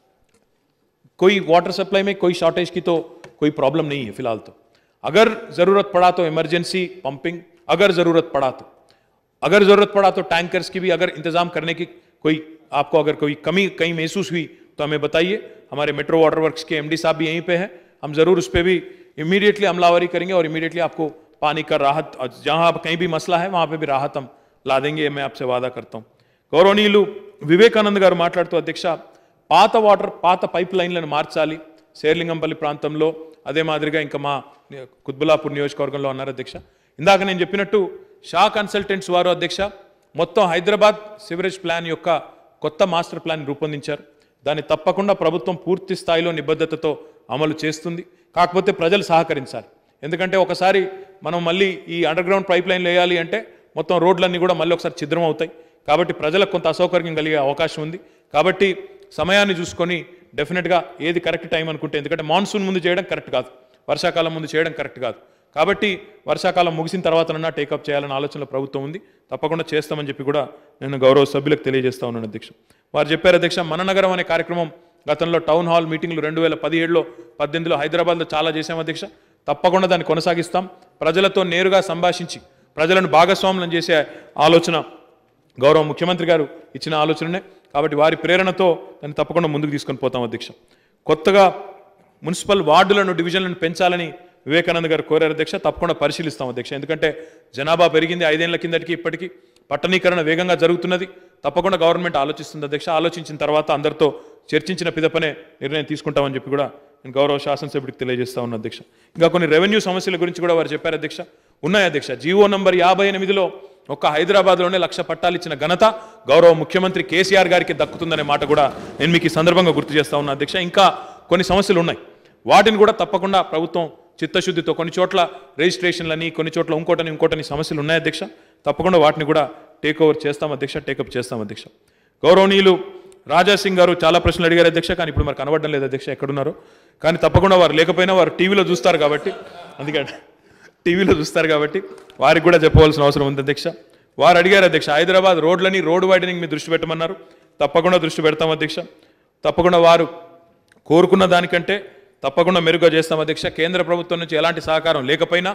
कोई वाटर सप्लाई में कोई शॉर्टेज की तो कोई प्रॉब्लम नहीं है फिलहाल तो अगर जरूरत पड़ा तो इमरजेंसी पंपिंग अगर जरूरत पड़ा तो अगर जरूरत पड़ा तो टैंकर्स की भी अगर इंतजाम करने की कोई आपको अगर कोई कमी कहीं महसूस हुई तो हमें बताइए हमारे मेट्रो वाटर वर्क्स के एमडी साहब भी यहीं पे हैं हम जरूर उस पर भी इमीडिएटली अमलावरी करेंगे और इमीडिएटली आपको पानी का राहत जहां आप कहीं भी मसला है वहां पे भी राहत हम ला देंगे ये मैं आपसे वादा करता हूं గౌరవనీయులు వివేకానంద్ గారు మాట్లాడుతూ అధ్యక్ష పాత వాటర్ పాత పైప్ లైన్లను మార్చాలి శేర్లింగంపల్లి ప్రాంతంలో అదే మాదిరిగా ఇంకా మా కుత్బులాపూర్ నియోజకవర్గంలో అన్నారు అధ్యక్ష ఇందాక నేను చెప్పినట్టు షా కన్సల్టెంట్స్ వారు అధ్యక్ష మొత్తం హైదరాబాద్ సివరేజ్ ప్లాన్ యొక్క కొత్త మాస్టర్ ప్లాన్ రూపొందించారు దాన్ని తప్పకుండా ప్రభుత్వం పూర్తి స్థాయిలో నిబద్ధతతో అమలు చేస్తుంది కాకపోతే ప్రజలు సహకరించాలి ఎందుకంటే ఒకసారి మనం మళ్ళీ ఈ అండర్ గ్రౌండ్ పైప్ లైన్లు వేయాలి అంటే మొత్తం రోడ్లన్నీ కూడా మళ్ళీ ఒకసారి ఛిద్రం అవుతాయి కాబట్టి ప్రజలకు కొంత అసౌకర్యం కలిగే అవకాశం ఉంది కాబట్టి సమయాన్ని చూసుకొని డెఫినెట్గా ఏది కరెక్ట్ టైం అనుకుంటే ఎందుకంటే మాన్సూన్ ముందు చేయడం కరెక్ట్ కాదు వర్షాకాలం ముందు చేయడం కరెక్ట్ కాదు కాబట్టి వర్షాకాలం ముగిసిన తర్వాతనన్నా టేకప్ చేయాలన్న ఆలోచనలో ప్రభుత్వం ఉంది తప్పకుండా చేస్తామని చెప్పి కూడా నేను గౌరవ సభ్యులకు తెలియజేస్తా ఉన్నాను అధ్యక్ష వారు చెప్పారు అధ్యక్ష మన నగరం అనే కార్యక్రమం గతంలో టౌన్ హాల్ మీటింగ్లు రెండు వేల పదిహేడులో పద్దెనిమిదిలో హైదరాబాద్లో చాలా చేశాం అధ్యక్ష తప్పకుండా దాన్ని కొనసాగిస్తాం ప్రజలతో నేరుగా సంభాషించి ప్రజలను భాగస్వాములను చేసే ఆలోచన గౌరవ ముఖ్యమంత్రి గారు ఇచ్చిన ఆలోచననే కాబట్టి వారి ప్రేరణతో దాన్ని తప్పకుండా ముందుకు తీసుకొని పోతాం అధ్యక్ష కొత్తగా మున్సిపల్ వార్డులను డివిజన్లను పెంచాలని వివేకానంద గారు కోరారు అధ్యక్ష తప్పకుండా పరిశీలిస్తాం అధ్యక్ష ఎందుకంటే జనాభా పెరిగింది ఐదేళ్ల కిందటికి ఇప్పటికీ పట్టణీకరణ వేగంగా జరుగుతున్నది తప్పకుండా గవర్నమెంట్ ఆలోచిస్తుంది అధ్యక్ష ఆలోచించిన తర్వాత అందరితో చర్చించిన పిదపనే నిర్ణయం తీసుకుంటామని చెప్పి కూడా నేను గౌరవ శాసనసభ్యుడికి తెలియజేస్తా ఉన్నా అధ్యక్ష ఇంకా కొన్ని రెవెన్యూ సమస్యల గురించి కూడా వారు చెప్పారు అధ్యక్ష ఉన్నాయి అధ్యక్ష జీవో నంబర్ యాభై ఎనిమిదిలో ఒక్క హైదరాబాద్లోనే లక్ష పట్టాలు ఇచ్చిన ఘనత గౌరవ ముఖ్యమంత్రి కేసీఆర్ గారికి దక్కుతుందనే మాట కూడా నేను మీకు ఈ సందర్భంగా గుర్తు చేస్తా ఉన్నా అధ్యక్ష ఇంకా కొన్ని సమస్యలు ఉన్నాయి వాటిని కూడా తప్పకుండా ప్రభుత్వం చిత్తశుద్ధితో కొన్ని చోట్ల రిజిస్ట్రేషన్లని కొన్ని చోట్ల ఇంకోటని ఇంకోటని సమస్యలు ఉన్నాయి అధ్యక్ష తప్పకుండా వాటిని కూడా టేక్ ఓవర్ చేస్తాం అధ్యక్ష టేకప్ చేస్తాం అధ్యక్ష గౌరవనీయులు రాజా సింగ్ గారు చాలా ప్రశ్నలు అడిగారు అధ్యక్ష కానీ ఇప్పుడు మరి కనబడడం లేదు అధ్యక్ష ఎక్కడున్నారు కానీ తప్పకుండా వారు లేకపోయినా వారు టీవీలో చూస్తారు కాబట్టి అందుకని టీవీలో చూస్తారు కాబట్టి వారికి కూడా చెప్పవలసిన అవసరం ఉంది అధ్యక్ష వారు అడిగారు అధ్యక్ష హైదరాబాద్ రోడ్లని రోడ్ వైడనింగ్ మీద దృష్టి పెట్టమన్నారు తప్పకుండా దృష్టి పెడతాం అధ్యక్ష తప్పకుండా వారు కోరుకున్న దానికంటే తప్పకుండా మెరుగ్గా చేస్తాం అధ్యక్ష కేంద్ర ప్రభుత్వం నుంచి ఎలాంటి సహకారం లేకపోయినా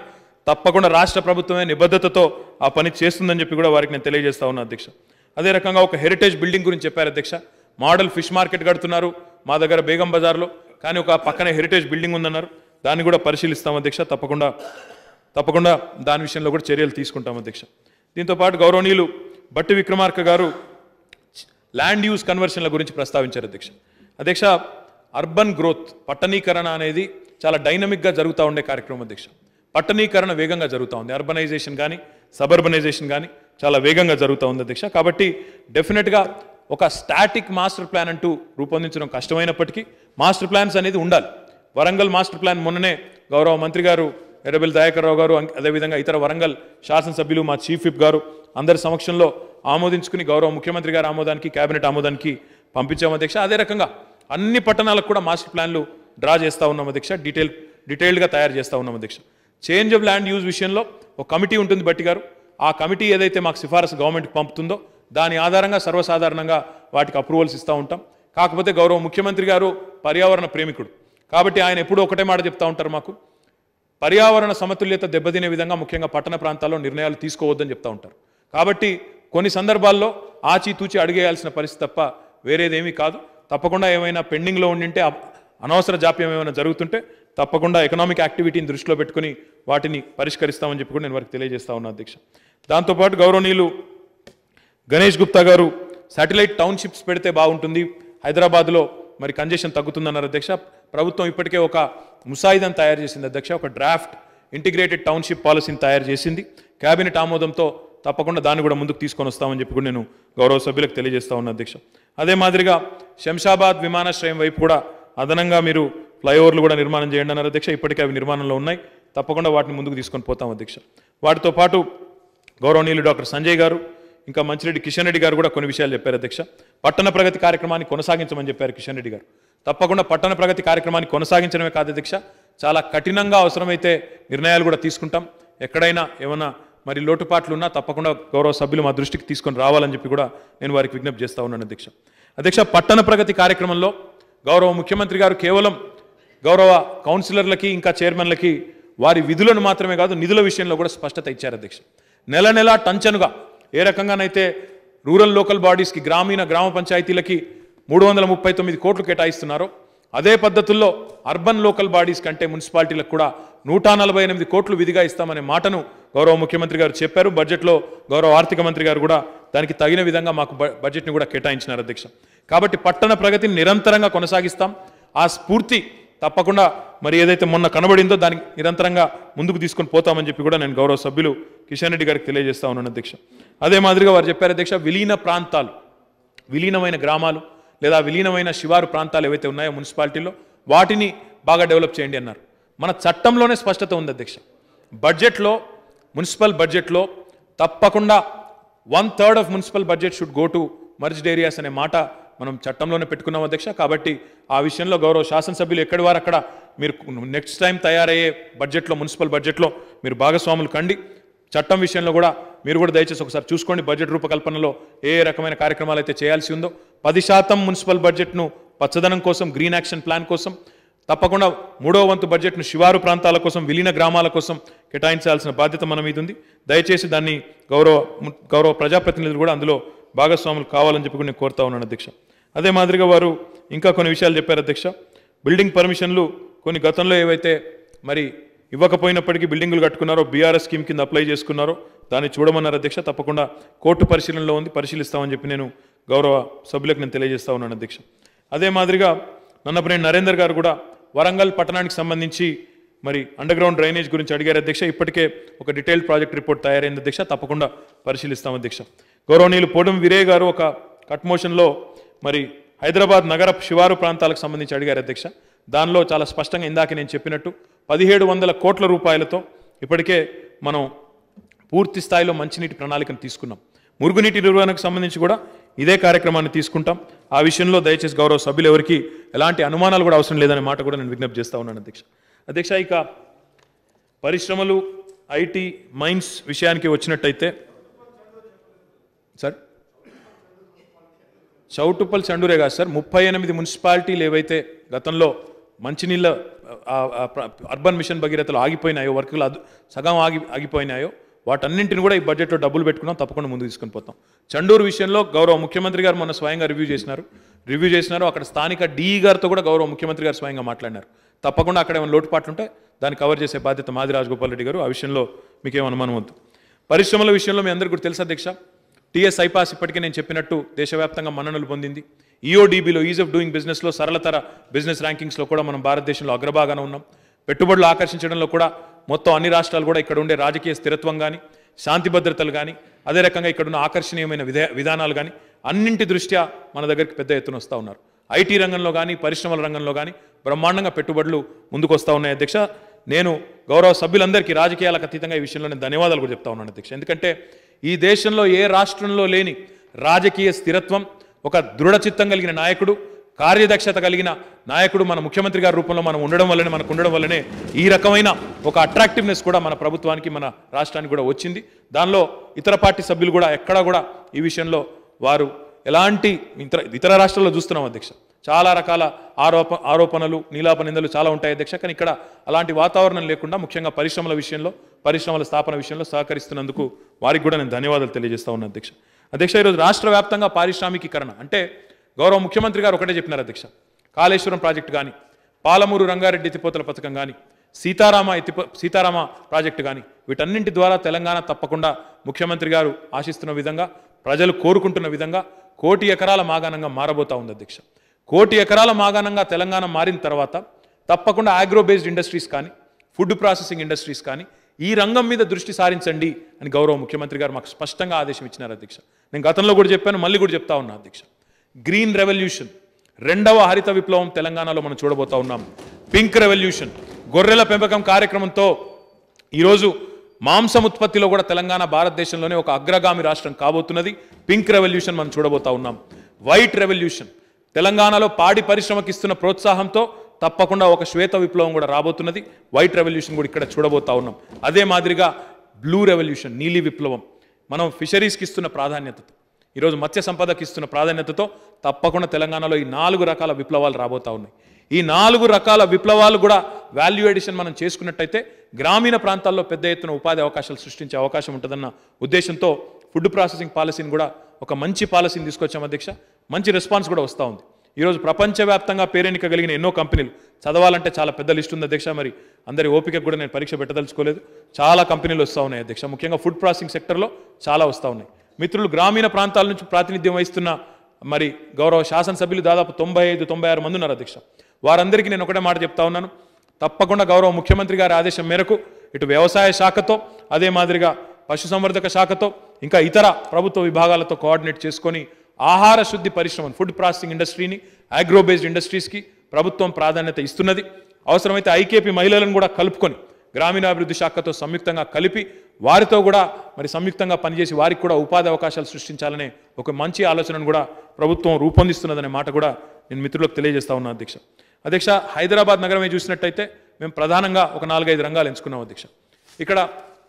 తప్పకుండా రాష్ట్ర ప్రభుత్వమే నిబద్ధతతో ఆ పని చేస్తుందని చెప్పి కూడా వారికి నేను తెలియజేస్తా ఉన్నా అధ్యక్ష అదే రకంగా ఒక హెరిటేజ్ బిల్డింగ్ గురించి చెప్పారు అధ్యక్ష మోడల్ ఫిష్ మార్కెట్ కడుతున్నారు మా దగ్గర బేగం బజార్లో కానీ ఒక పక్కనే హెరిటేజ్ బిల్డింగ్ ఉందన్నారు దాన్ని కూడా పరిశీలిస్తాం అధ్యక్ష తప్పకుండా తప్పకుండా దాని విషయంలో కూడా చర్యలు తీసుకుంటాం అధ్యక్ష దీంతో పాటు గౌరవనీయులు బట్టి విక్రమార్క గారు ల్యాండ్ యూజ్ కన్వర్షన్ల గురించి ప్రస్తావించారు అధ్యక్ష అధ్యక్ష అర్బన్ గ్రోత్ పట్టణీకరణ అనేది చాలా డైనమిక్గా జరుగుతూ ఉండే కార్యక్రమం అధ్యక్ష పట్టణీకరణ వేగంగా జరుగుతూ ఉంది అర్బనైజేషన్ కానీ సబర్బనైజేషన్ కానీ చాలా వేగంగా జరుగుతూ ఉంది అధ్యక్ష కాబట్టి డెఫినెట్గా ఒక స్టాటిక్ మాస్టర్ ప్లాన్ అంటూ రూపొందించడం కష్టమైనప్పటికీ మాస్టర్ ప్లాన్స్ అనేది ఉండాలి వరంగల్ మాస్టర్ ప్లాన్ మొన్ననే గౌరవ మంత్రి గారు ఎర్రబెల్లి దయాకర్ రావు గారు అంక- అదేవిధంగా ఇతర వరంగల్ శాసనసభ్యులు మా చీఫ్ విప్ గారు అందరి సమక్షంలో ఆమోదించుకుని గౌరవ ముఖ్యమంత్రి గారి ఆమోదానికి కేబినెట్ ఆమోదానికి పంపించాం అధ్యక్ష అదే రకంగా అన్ని పట్టణాలకు కూడా మాస్టర్ ప్లాన్లు డ్రా చేస్తా ఉన్నాం అధ్యక్ష డీటెయిల్ డీటెయిల్డ్గా తయారు చేస్తా ఉన్నాం అధ్యక్ష చేంజ్ ఆఫ్ ల్యాండ్ యూజ్ విషయంలో ఒక కమిటీ ఉంటుంది బట్టి గారు ఆ కమిటీ ఏదైతే మాకు సిఫారసు గవర్నమెంట్కి పంపుతుందో దాని ఆధారంగా సర్వసాధారణంగా వాటికి అప్రూవల్స్ ఇస్తూ ఉంటాం కాకపోతే గౌరవ ముఖ్యమంత్రి గారు పర్యావరణ ప్రేమికుడు కాబట్టి ఆయన ఎప్పుడూ ఒకటే మాట చెప్తా ఉంటారు మాకు పర్యావరణ సమతుల్యత దెబ్బతినే విధంగా ముఖ్యంగా పట్టణ ప్రాంతాల్లో నిర్ణయాలు తీసుకోవద్దని చెప్తా ఉంటారు కాబట్టి కొన్ని సందర్భాల్లో ఆచితూచి అడిగేయాల్సిన పరిస్థితి తప్ప వేరేదేమీ కాదు తప్పకుండా ఏమైనా పెండింగ్లో ఉండింటే అ- అనవసర జాప్యం ఏమైనా జరుగుతుంటే తప్పకుండా ఎకనామిక్ యాక్టివిటీని దృష్టిలో పెట్టుకుని వాటిని పరిష్కరిస్తామని చెప్పి కూడా నేను వారికి తెలియజేస్తా ఉన్నా అధ్యక్ష దాంతోపాటు గౌరవనీయులు గణేష్ గుప్తా గారు శాటిలైట్ టౌన్షిప్స్ పెడితే బాగుంటుంది హైదరాబాద్లో మరి కంజెషన్ తగ్గుతుందన్నారు అధ్యక్ష ప్రభుత్వం ఇప్పటికే ఒక ముసాయిదాను తయారు చేసింది అధ్యక్ష ఒక డ్రాఫ్ట్ ఇంటిగ్రేటెడ్ టౌన్షిప్ పాలసీని తయారు చేసింది కేబినెట్ ఆమోదంతో తప్పకుండా దాన్ని కూడా ముందుకు తీసుకొని వస్తామని చెప్పి కూడా నేను గౌరవ సభ్యులకు తెలియజేస్తా ఉన్నా అధ్యక్ష అదే మాదిరిగా శంషాబాద్ విమానాశ్రయం వైపు కూడా అదనంగా మీరు ఫ్లైఓవర్లు కూడా నిర్మాణం చేయండి అన్నారు అధ్యక్ష ఇప్పటికే అవి నిర్మాణంలో ఉన్నాయి తప్పకుండా వాటిని ముందుకు తీసుకొని పోతాం అధ్యక్ష వాటితో పాటు గౌరవనీయులు డాక్టర్ సంజయ్ గారు ఇంకా మంచిరెడ్డి కిషన్ రెడ్డి గారు కూడా కొన్ని విషయాలు చెప్పారు అధ్యక్ష పట్టణ ప్రగతి కార్యక్రమాన్ని కొనసాగించమని చెప్పారు కిషన్ రెడ్డి గారు తప్పకుండా పట్టణ ప్రగతి కార్యక్రమాన్ని కొనసాగించడమే కాదు అధ్యక్ష చాలా కఠినంగా అవసరమైతే నిర్ణయాలు కూడా తీసుకుంటాం ఎక్కడైనా ఏమైనా మరి లోటుపాట్లు ఉన్నా తప్పకుండా గౌరవ సభ్యులు మా దృష్టికి తీసుకొని రావాలని చెప్పి కూడా నేను వారికి విజ్ఞప్తి చేస్తా ఉన్నాను అధ్యక్ష అధ్యక్ష పట్టణ ప్రగతి కార్యక్రమంలో గౌరవ ముఖ్యమంత్రి గారు కేవలం గౌరవ కౌన్సిలర్లకి ఇంకా చైర్మన్లకి వారి విధులను మాత్రమే కాదు నిధుల విషయంలో కూడా స్పష్టత ఇచ్చారు అధ్యక్ష నెల నెల టంచనుగా ఏ రకంగానైతే రూరల్ లోకల్ బాడీస్కి గ్రామీణ గ్రామ పంచాయతీలకి మూడు వందల ముప్పై తొమ్మిది కోట్లు కేటాయిస్తున్నారో అదే పద్ధతుల్లో అర్బన్ లోకల్ బాడీస్ కంటే మున్సిపాలిటీలకు కూడా నూట నలభై ఎనిమిది కోట్లు విధిగా ఇస్తామనే మాటను గౌరవ ముఖ్యమంత్రి గారు చెప్పారు బడ్జెట్లో గౌరవ ఆర్థిక మంత్రి గారు కూడా దానికి తగిన విధంగా మాకు బ- బడ్జెట్ని కూడా కేటాయించినారు అధ్యక్ష కాబట్టి పట్టణ ప్రగతిని నిరంతరంగా కొనసాగిస్తాం ఆ స్ఫూర్తి తప్పకుండా మరి ఏదైతే మొన్న కనబడిందో దానికి నిరంతరంగా ముందుకు తీసుకొని పోతామని చెప్పి కూడా నేను గౌరవ సభ్యులు కిషన్ రెడ్డి గారికి తెలియజేస్తా ఉన్నాను అధ్యక్ష అదే మాదిరిగా వారు చెప్పారు అధ్యక్ష విలీన ప్రాంతాలు విలీనమైన గ్రామాలు లేదా విలీనమైన శివారు ప్రాంతాలు ఏవైతే ఉన్నాయో మున్సిపాలిటీలో వాటిని బాగా డెవలప్ చేయండి అన్నారు మన చట్టంలోనే స్పష్టత ఉంది అధ్యక్ష బడ్జెట్లో మున్సిపల్ బడ్జెట్లో తప్పకుండా one third of municipal budget should go to merged areas అనే మాట మనం చట్టంలోనే పెట్టుకున్నాం అధ్యక్ష కాబట్టి ఆ విషయంలో గౌరవ శాసనసభ్యులు ఎక్కడి వారు అక్కడ మీరు నెక్స్ట్ టైం తయారయ్యే బడ్జెట్లో మున్సిపల్ బడ్జెట్లో మీరు భాగస్వాములు కండి చట్టం విషయంలో కూడా మీరు కూడా దయచేసి ఒకసారి చూసుకోండి బడ్జెట్ రూపకల్పనలో ఏ ఏ రకమైన కార్యక్రమాలు అయితే చేయాల్సి ఉందో పది శాతం మున్సిపల్ బడ్జెట్ను పచ్చదనం కోసం గ్రీన్ యాక్షన్ ప్లాన్ కోసం తప్పకుండా మూడో వంతు బడ్జెట్ను శివారు ప్రాంతాల కోసం విలీన గ్రామాల కోసం కేటాయించాల్సిన బాధ్యత మన మీద ఉంది దయచేసి దాన్ని గౌరవ ము- గౌరవ ప్రజాప్రతినిధులు కూడా అందులో భాగస్వాములు కావాలని చెప్పి కూడా నేను కోరుతా ఉన్నాను అధ్యక్ష అదే మాదిరిగా వారు ఇంకా కొన్ని విషయాలు చెప్పారు అధ్యక్ష బిల్డింగ్ పర్మిషన్లు కొన్ని గతంలో ఏవైతే మరి ఇవ్వకపోయినప్పటికీ బిల్డింగులు కట్టుకున్నారో బీఆర్ఎస్ స్కీమ్ కింద అప్లై చేసుకున్నారో దాన్ని చూడమన్నారు అధ్యక్ష తప్పకుండా కోర్టు పరిశీలనలో ఉంది పరిశీలిస్తామని చెప్పి నేను గౌరవ సభ్యులకు నేను తెలియజేస్తా ఉన్నాను అధ్యక్ష అదే మాదిరిగా నన్నపనేని నరేందర్ గారు కూడా వరంగల్ పట్టణానికి సంబంధించి మరి అండర్ గ్రౌండ్ డ్రైనేజ్ గురించి అడిగారు అధ్యక్ష ఇప్పటికే ఒక డీటెయిల్డ్ ప్రాజెక్ట్ రిపోర్ట్ తయారైంది అధ్యక్ష తప్పకుండా పరిశీలిస్తాం అధ్యక్ష గౌరవనీయులు పోడం వీరే గారు ఒక కట్ మోషన్లో మరి హైదరాబాద్ నగర శివారు ప్రాంతాలకు సంబంధించి అడిగారు అధ్యక్ష దానిలో చాలా స్పష్టంగా ఇందాక నేను చెప్పినట్టు పదిహేడు వందల కోట్ల రూపాయలతో ఇప్పటికే మనం పూర్తి స్థాయిలో మంచినీటి ప్రణాళికను తీసుకున్నాం మురుగునీటి నిర్వహణకు సంబంధించి కూడా ఇదే కార్యక్రమాన్ని తీసుకుంటాం ఆ విషయంలో దయచేసి గౌరవ సభ్యులు ఎవరికి ఎలాంటి అనుమానాలు కూడా అవసరం లేదనే మాట కూడా నేను విజ్ఞప్తి చేస్తా ఉన్నాను అధ్యక్ష అధ్యక్ష ఇక పరిశ్రమలు ఐటీ మైన్స్ విషయానికి వచ్చినట్టయితే సార్ చౌటుప్పల్ చండూరే కాదు సార్ ముప్పై ఎనిమిది మున్సిపాలిటీలు ఏవైతే గతంలో మంచినీళ్ళ ఆ, ఆ, ప్ర- అర్బన్ మిషన్ భగీరథలో ఆగిపోయినాయో వర్కులు అదు సగం ఆగి ఆగిపోయినాయో వాటన్నింటిని కూడా ఈ బడ్జెట్లో డబ్బులు పెట్టుకున్నాం తప్పకుండా ముందుకు తీసుకొని పోతాం చండూరు విషయంలో గౌరవ ముఖ్యమంత్రి గారు మొన్న స్వయంగా రివ్యూ చేసినారు రివ్యూ చేసినారు అక్కడ స్థానిక డిఈ గారితో కూడా గౌరవ ముఖ్యమంత్రి గారు స్వయంగా మాట్లాడినారు తప్పకుండా అక్కడ ఏమైనా లోటుపాట్లు ఉంటే దాన్ని కవర్ చేసే బాధ్యత మాది రాజగోపాల్ రెడ్డి గారు ఆ విషయంలో మీకేం అనుమానం వద్దు పరిశ్రమల విషయంలో మీ అందరికీ కూడా తెలుసు అధ్యక్ష టీఎస్ ఐపాస్ ఇప్పటికే నేను చెప్పినట్టు దేశవ్యాప్తంగా మన్ననలు పొందింది ఈఓడిబిలో ఈజ్ ఆఫ్ డూయింగ్ బిజినెస్లో సరళతర బిజినెస్ ర్యాంకింగ్స్లో కూడా మనం భారతదేశంలో అగ్రభాగాన ఉన్నాం పెట్టుబడులు ఆకర్షించడంలో కూడా మొత్తం అన్ని రాష్ట్రాలు కూడా ఇక్కడ ఉండే రాజకీయ స్థిరత్వం కానీ శాంతి భద్రతలు కానీ అదే రకంగా ఇక్కడ ఉన్న ఆకర్షణీయమైన విధా విధానాలు కానీ అన్నింటి దృష్ట్యా మన దగ్గరికి పెద్ద ఎత్తున వస్తూ ఉన్నారు ఐటీ రంగంలో కానీ పరిశ్రమల రంగంలో కానీ బ్రహ్మాండంగా పెట్టుబడులు ముందుకు వస్తూ ఉన్నాయి అధ్యక్ష నేను గౌరవ సభ్యులందరికీ రాజకీయాలకు అతీతంగా ఈ విషయంలో నేను ధన్యవాదాలు కూడా చెప్తా ఉన్నాను అధ్యక్ష ఎందుకంటే ఈ దేశంలో ఏ రాష్ట్రంలో లేని రాజకీయ స్థిరత్వం ఒక దృఢ చిత్తం కలిగిన నాయకుడు కార్యదక్షత కలిగిన నాయకుడు మన ముఖ్యమంత్రి గారి రూపంలో మనం ఉండడం వల్లనే మనకు ఉండడం వల్లనే ఈ రకమైన ఒక అట్రాక్టివ్నెస్ కూడా మన ప్రభుత్వానికి మన రాష్ట్రానికి కూడా వచ్చింది దానిలో ఇతర పార్టీ సభ్యులు కూడా ఎక్కడా కూడా ఈ విషయంలో వారు ఎలాంటి ఇతర ఇతర రాష్ట్రాల్లో చూస్తున్నాం అధ్యక్ష చాలా రకాల ఆరోప ఆరోపణలు నీలాప నిందలు చాలా ఉంటాయి అధ్యక్ష కానీ ఇక్కడ అలాంటి వాతావరణం లేకుండా ముఖ్యంగా పరిశ్రమల విషయంలో పరిశ్రమల స్థాపన విషయంలో సహకరిస్తున్నందుకు వారికి కూడా నేను ధన్యవాదాలు తెలియజేస్తా ఉన్నాను అధ్యక్ష అధ్యక్ష ఈరోజు రాష్ట్ర వ్యాప్తంగా పారిశ్రామికీకరణ అంటే గౌరవ ముఖ్యమంత్రి గారు ఒకటే చెప్పినారు అధ్యక్ష కాళేశ్వరం ప్రాజెక్టు కానీ పాలమూరు రంగారెడ్డి ఎత్తిపోతల పథకం కానీ సీతారామ ఎత్తిపో సీతారామ ప్రాజెక్టు కానీ వీటన్నింటి ద్వారా తెలంగాణ తప్పకుండా ముఖ్యమంత్రి గారు ఆశిస్తున్న విధంగా ప్రజలు కోరుకుంటున్న విధంగా కోటి ఎకరాల మాగాణంగా మారబోతా ఉంది అధ్యక్ష కోటి ఎకరాల మాగాణంగా తెలంగాణ మారిన తర్వాత తప్పకుండా ఆగ్రో బేస్డ్ ఇండస్ట్రీస్ కానీ ఫుడ్ ప్రాసెసింగ్ ఇండస్ట్రీస్ కానీ ఈ రంగం మీద దృష్టి సారించండి అని గౌరవ ముఖ్యమంత్రి గారు మాకు స్పష్టంగా ఆదేశం ఇచ్చినారు అధ్యక్ష నేను గతంలో కూడా చెప్పాను మళ్ళీ కూడా చెప్తా ఉన్నా అధ్యక్ష గ్రీన్ రెవల్యూషన్ రెండవ హరిత విప్లవం తెలంగాణలో మనం చూడబోతా ఉన్నాం పింక్ రెవల్యూషన్ గొర్రెల పెంపకం కార్యక్రమంతో ఈరోజు మాంసం ఉత్పత్తిలో కూడా తెలంగాణ భారతదేశంలోనే ఒక అగ్రగామి రాష్ట్రం కాబోతున్నది పింక్ రెవల్యూషన్ మనం చూడబోతా ఉన్నాం వైట్ రెవల్యూషన్ తెలంగాణలో పాడి పరిశ్రమకి ఇస్తున్న ప్రోత్సాహంతో తప్పకుండా ఒక శ్వేత విప్లవం కూడా రాబోతున్నది వైట్ రెవల్యూషన్ కూడా ఇక్కడ చూడబోతా ఉన్నాం అదే మాదిరిగా బ్లూ రెవల్యూషన్ నీలి విప్లవం మనం ఫిషరీస్కి ఇస్తున్న ప్రాధాన్యతతో ఈరోజు మత్స్య సంపదకి ఇస్తున్న ప్రాధాన్యతతో తప్పకుండా తెలంగాణలో ఈ నాలుగు రకాల విప్లవాలు రాబోతా ఉన్నాయి ఈ నాలుగు రకాల విప్లవాలు కూడా వాల్యూ ఎడిషన్ మనం చేసుకున్నట్టయితే గ్రామీణ ప్రాంతాల్లో పెద్ద ఎత్తున ఉపాధి అవకాశాలు సృష్టించే అవకాశం ఉంటుందన్న ఉద్దేశంతో ఫుడ్ ప్రాసెసింగ్ పాలసీని కూడా ఒక మంచి పాలసీని తీసుకొచ్చాం అధ్యక్ష మంచి రెస్పాన్స్ కూడా వస్తూ ఉంది ఈరోజు ప్రపంచవ్యాప్తంగా పేరెన్నిక కలిగిన ఎన్నో కంపెనీలు చదవాలంటే చాలా పెద్ద లిస్ట్ ఉంది అధ్యక్ష మరి అందరి ఓపిక కూడా నేను పరీక్ష పెట్టదలుచుకోలేదు చాలా కంపెనీలు వస్తూ ఉన్నాయి అధ్యక్ష ముఖ్యంగా ఫుడ్ ప్రాసెసింగ్ సెక్టర్లో చాలా వస్తూ ఉన్నాయి మిత్రులు గ్రామీణ ప్రాంతాల నుంచి ప్రాతినిధ్యం వహిస్తున్న మరి గౌరవ శాసనసభ్యులు దాదాపు తొంభై ఐదు తొంభై ఆరు మంది ఉన్నారు అధ్యక్ష వారందరికీ నేను ఒకటే మాట చెప్తా ఉన్నాను తప్పకుండా గౌరవ ముఖ్యమంత్రి గారి ఆదేశం మేరకు ఇటు వ్యవసాయ శాఖతో అదే మాదిరిగా పశుసంవర్ధక శాఖతో ఇంకా ఇతర ప్రభుత్వ విభాగాలతో కోఆర్డినేట్ చేసుకొని ఆహార శుద్ధి పరిశ్రమను ఫుడ్ ప్రాసెసింగ్ ఇండస్ట్రీని అగ్రో బేస్డ్ ఇండస్ట్రీస్కి ప్రభుత్వం ప్రాధాన్యత ఇస్తున్నది అవసరమైతే ఐకేపీ మహిళలను కూడా కలుపుకొని గ్రామీణాభివృద్ధి శాఖతో సంయుక్తంగా కలిపి వారితో కూడా మరి సంయుక్తంగా పనిచేసి వారికి కూడా ఉపాధి అవకాశాలు సృష్టించాలనే ఒక మంచి ఆలోచనను కూడా ప్రభుత్వం రూపొందిస్తున్నదనే మాట కూడా నేను మిత్రులకు తెలియజేస్తా ఉన్నాను అధ్యక్ష అధ్యక్ష హైదరాబాద్ నగరమే చూసినట్టయితే మేము ప్రధానంగా ఒక నాలుగైదు రంగాలు ఎంచుకున్నాం అధ్యక్ష ఇక్కడ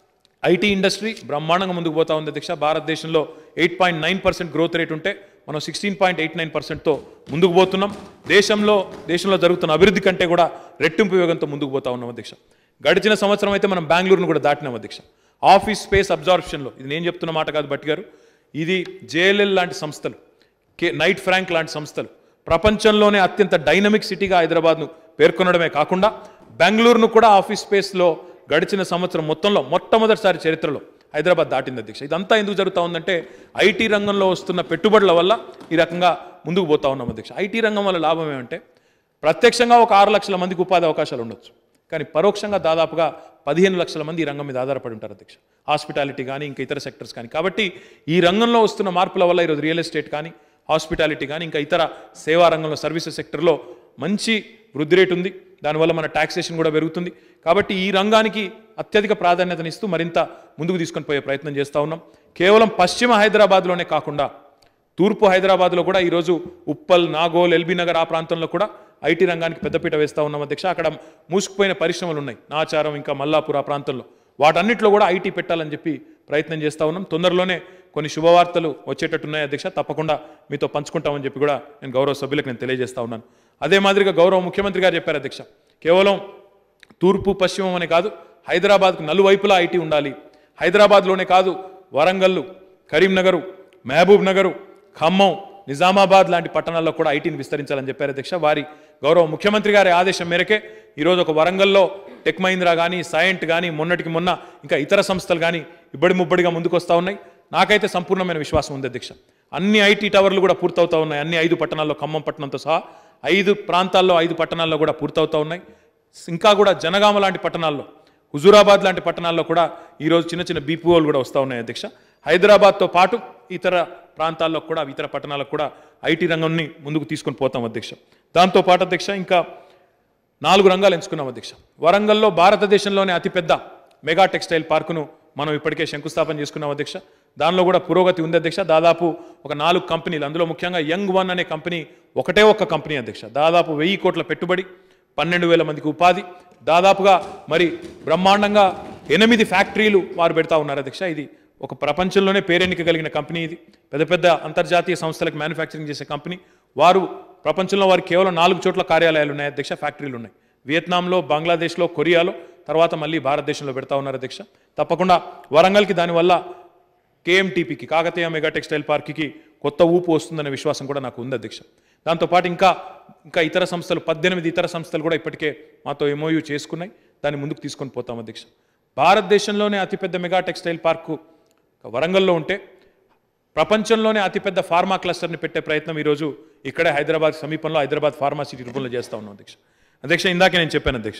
ఐటీ ఇండస్ట్రీ బ్రహ్మాండంగా ముందుకు పోతా ఉంది అధ్యక్ష భారతదేశంలో eight point nine percent growth rate ఉంటే మనం సిక్స్టీన్ పాయింట్ ఎయిట్ నైన్ పర్సెంట్తో ముందుకు పోతున్నాం దేశంలో దేశంలో జరుగుతున్న అభివృద్ధి కంటే కూడా రెట్టింపు వేగంతో ముందుకు పోతా ఉన్నాం అధ్యక్ష గడిచిన సంవత్సరం అయితే మనం బెంగళూరును కూడా దాటినాం అధ్యక్ష ఆఫీస్ స్పేస్ అబ్జార్ప్షన్లో ఇది నేను చెప్తున్న మాట కాదు భట్ గారు ఇది జేఎల్ఎల్ లాంటి సంస్థలు కే నైట్ ఫ్రాంక్ లాంటి సంస్థలు ప్రపంచంలోనే అత్యంత డైనమిక్ సిటీగా హైదరాబాద్ను పేర్కొనడమే కాకుండా బెంగళూరును కూడా ఆఫీస్ స్పేస్లో గడిచిన సంవత్సరం మొత్తంలో మొట్టమొదటిసారి చరిత్రలో హైదరాబాద్ దాటింది అధ్యక్ష ఇదంతా ఎందుకు జరుగుతూ ఉందంటే ఐటీ రంగంలో వస్తున్న పెట్టుబడుల వల్ల ఈ రకంగా ముందుకు పోతా ఉన్నాం అధ్యక్ష ఐటీ రంగం వల్ల లాభం ఏమంటే ప్రత్యక్షంగా ఒక ఆరు లక్షల మందికి ఉపాధి అవకాశాలు ఉండొచ్చు కానీ పరోక్షంగా దాదాపుగా పదిహేను లక్షల మంది ఈ రంగం మీద ఆధారపడి ఉంటారు అధ్యక్ష హాస్పిటాలిటీ కానీ ఇంకా ఇతర సెక్టర్స్ కానీ కాబట్టి ఈ రంగంలో వస్తున్న మార్పుల వల్ల ఈరోజు రియల్ ఎస్టేట్ కానీ హాస్పిటాలిటీ కానీ ఇంకా ఇతర సేవా రంగంలో సర్వీసెస్ సెక్టర్లో మంచి వృద్ధి రేటు ఉంది దానివల్ల మన ట్యాక్సేషన్ కూడా పెరుగుతుంది కాబట్టి ఈ రంగానికి అత్యధిక ప్రాధాన్యతనిస్తూ మరింత ముందుకు తీసుకొని పోయే ప్రయత్నం చేస్తూ ఉన్నాం కేవలం పశ్చిమ హైదరాబాద్లోనే కాకుండా తూర్పు హైదరాబాద్లో కూడా ఈరోజు ఉప్పల్ నాగోల్ ఎల్బీ నగర్ ఆ ప్రాంతంలో కూడా ఐటీ రంగానికి పెద్దపీట వేస్తూ ఉన్నాం అధ్యక్ష అక్కడ మూసుకుపోయిన పరిశ్రమలు ఉన్నాయి నాచారం ఇంకా మల్లాపూర్ ఆ ప్రాంతంలో వాటన్నిటిలో కూడా ఐటీ పెట్టాలని చెప్పి ప్రయత్నం చేస్తూ ఉన్నాం తొందరలోనే కొన్ని శుభవార్తలు వచ్చేటట్టున్నాయి అధ్యక్ష తప్పకుండా మీతో పంచుకుంటామని చెప్పి కూడా నేను గౌరవ సభ్యులకు నేను తెలియజేస్తా ఉన్నాను అదే మాదిరిగా గౌరవ ముఖ్యమంత్రి గారు చెప్పారు అధ్యక్ష కేవలం తూర్పు పశ్చిమం అనే కాదు హైదరాబాద్కు నలువైపులా ఐటీ ఉండాలి హైదరాబాద్లోనే కాదు వరంగల్లు కరీంనగరు మహబూబ్ నగరు ఖమ్మం నిజామాబాద్ లాంటి పట్టణాల్లో కూడా ఐటీని విస్తరించాలని చెప్పారు అధ్యక్ష వారి గౌరవ ముఖ్యమంత్రి గారి ఆదేశం మేరకే ఈరోజు ఒక వరంగల్లో టెక్ మహీంద్రా కానీ సైంట్ కానీ మొన్నటికి మొన్న ఇంకా ఇతర సంస్థలు కానీ ఇబ్బడి ముబ్బడిగా ముందుకు వస్తూ ఉన్నాయి నాకైతే సంపూర్ణమైన విశ్వాసం ఉంది అధ్యక్ష అన్ని ఐటీ టవర్లు కూడా పూర్తవుతా ఉన్నాయి అన్ని ఐదు పట్టణాల్లో ఖమ్మం పట్టణంతో సహా ఐదు ప్రాంతాల్లో ఐదు పట్టణాల్లో కూడా పూర్తవుతా ఉన్నాయి ఇంకా కూడా జనగామ లాంటి పట్టణాల్లో హుజూరాబాద్ లాంటి పట్టణాల్లో కూడా ఈరోజు చిన్న చిన్న బీపీఓలు కూడా వస్తూ ఉన్నాయి అధ్యక్ష హైదరాబాద్తో పాటు ఇతర ప్రాంతాల్లో కూడా ఇతర పట్టణాలకు కూడా ఐటీ రంగంని ముందుకు తీసుకొని పోతాం అధ్యక్ష దాంతో పాటు అధ్యక్ష ఇంకా నాలుగు రంగాలు ఎంచుకున్నాం అధ్యక్ష వరంగల్లో భారతదేశంలోనే అతిపెద్ద మెగా టెక్స్టైల్ పార్కును మనం ఇప్పటికే శంకుస్థాపన చేసుకున్నాం అధ్యక్ష దానిలో కూడా పురోగతి ఉంది అధ్యక్ష దాదాపు ఒక నాలుగు కంపెనీలు అందులో ముఖ్యంగా యంగ్ వన్ అనే కంపెనీ ఒకటే ఒక్క కంపెనీ అధ్యక్ష దాదాపు వెయ్యి కోట్ల పెట్టుబడి పన్నెండు వేల మందికి ఉపాధి దాదాపుగా మరి బ్రహ్మాండంగా ఎనిమిది ఫ్యాక్టరీలు వారు పెడతా ఉన్నారు అధ్యక్ష ఇది ఒక ప్రపంచంలోనే పేరెన్నిక కలిగిన కంపెనీ ఇది పెద్ద పెద్ద అంతర్జాతీయ సంస్థలకు మ్యానుఫ్యాక్చరింగ్ చేసే కంపెనీ వారు ప్రపంచంలో వారు కేవలం నాలుగు చోట్ల కార్యాలయాలు ఉన్నాయి అధ్యక్ష ఫ్యాక్టరీలు ఉన్నాయి వియత్నాంలో బంగ్లాదేశ్లో కొరియాలో తర్వాత మళ్ళీ భారతదేశంలో పెడతా ఉన్నారు అధ్యక్ష తప్పకుండా వరంగల్కి దానివల్ల కేఎంటీపీకి కాకతీయ మెగా టెక్స్టైల్ పార్క్కి కొత్త ఊపు వస్తుందనే విశ్వాసం కూడా నాకు ఉంది అధ్యక్ష దాంతోపాటు ఇంకా ఇంకా ఇతర సంస్థలు పద్దెనిమిది ఇతర సంస్థలు కూడా ఇప్పటికే మాతో ఎంఓయూ చేసుకున్నాయి దాన్ని ముందుకు తీసుకొని పోతాం అధ్యక్ష భారతదేశంలోనే అతిపెద్ద మెగా టెక్స్టైల్ పార్కు వరంగల్లో ఉంటే ప్రపంచంలోనే అతిపెద్ద ఫార్మా క్లస్టర్ని పెట్టే ప్రయత్నం ఈరోజు ఇక్కడే హైదరాబాద్ సమీపంలో హైదరాబాద్ ఫార్మా సిటీ రూపంలో చేస్తూ ఉన్నాం అధ్యక్ష అధ్యక్ష ఇందాకే నేను చెప్పాను అధ్యక్ష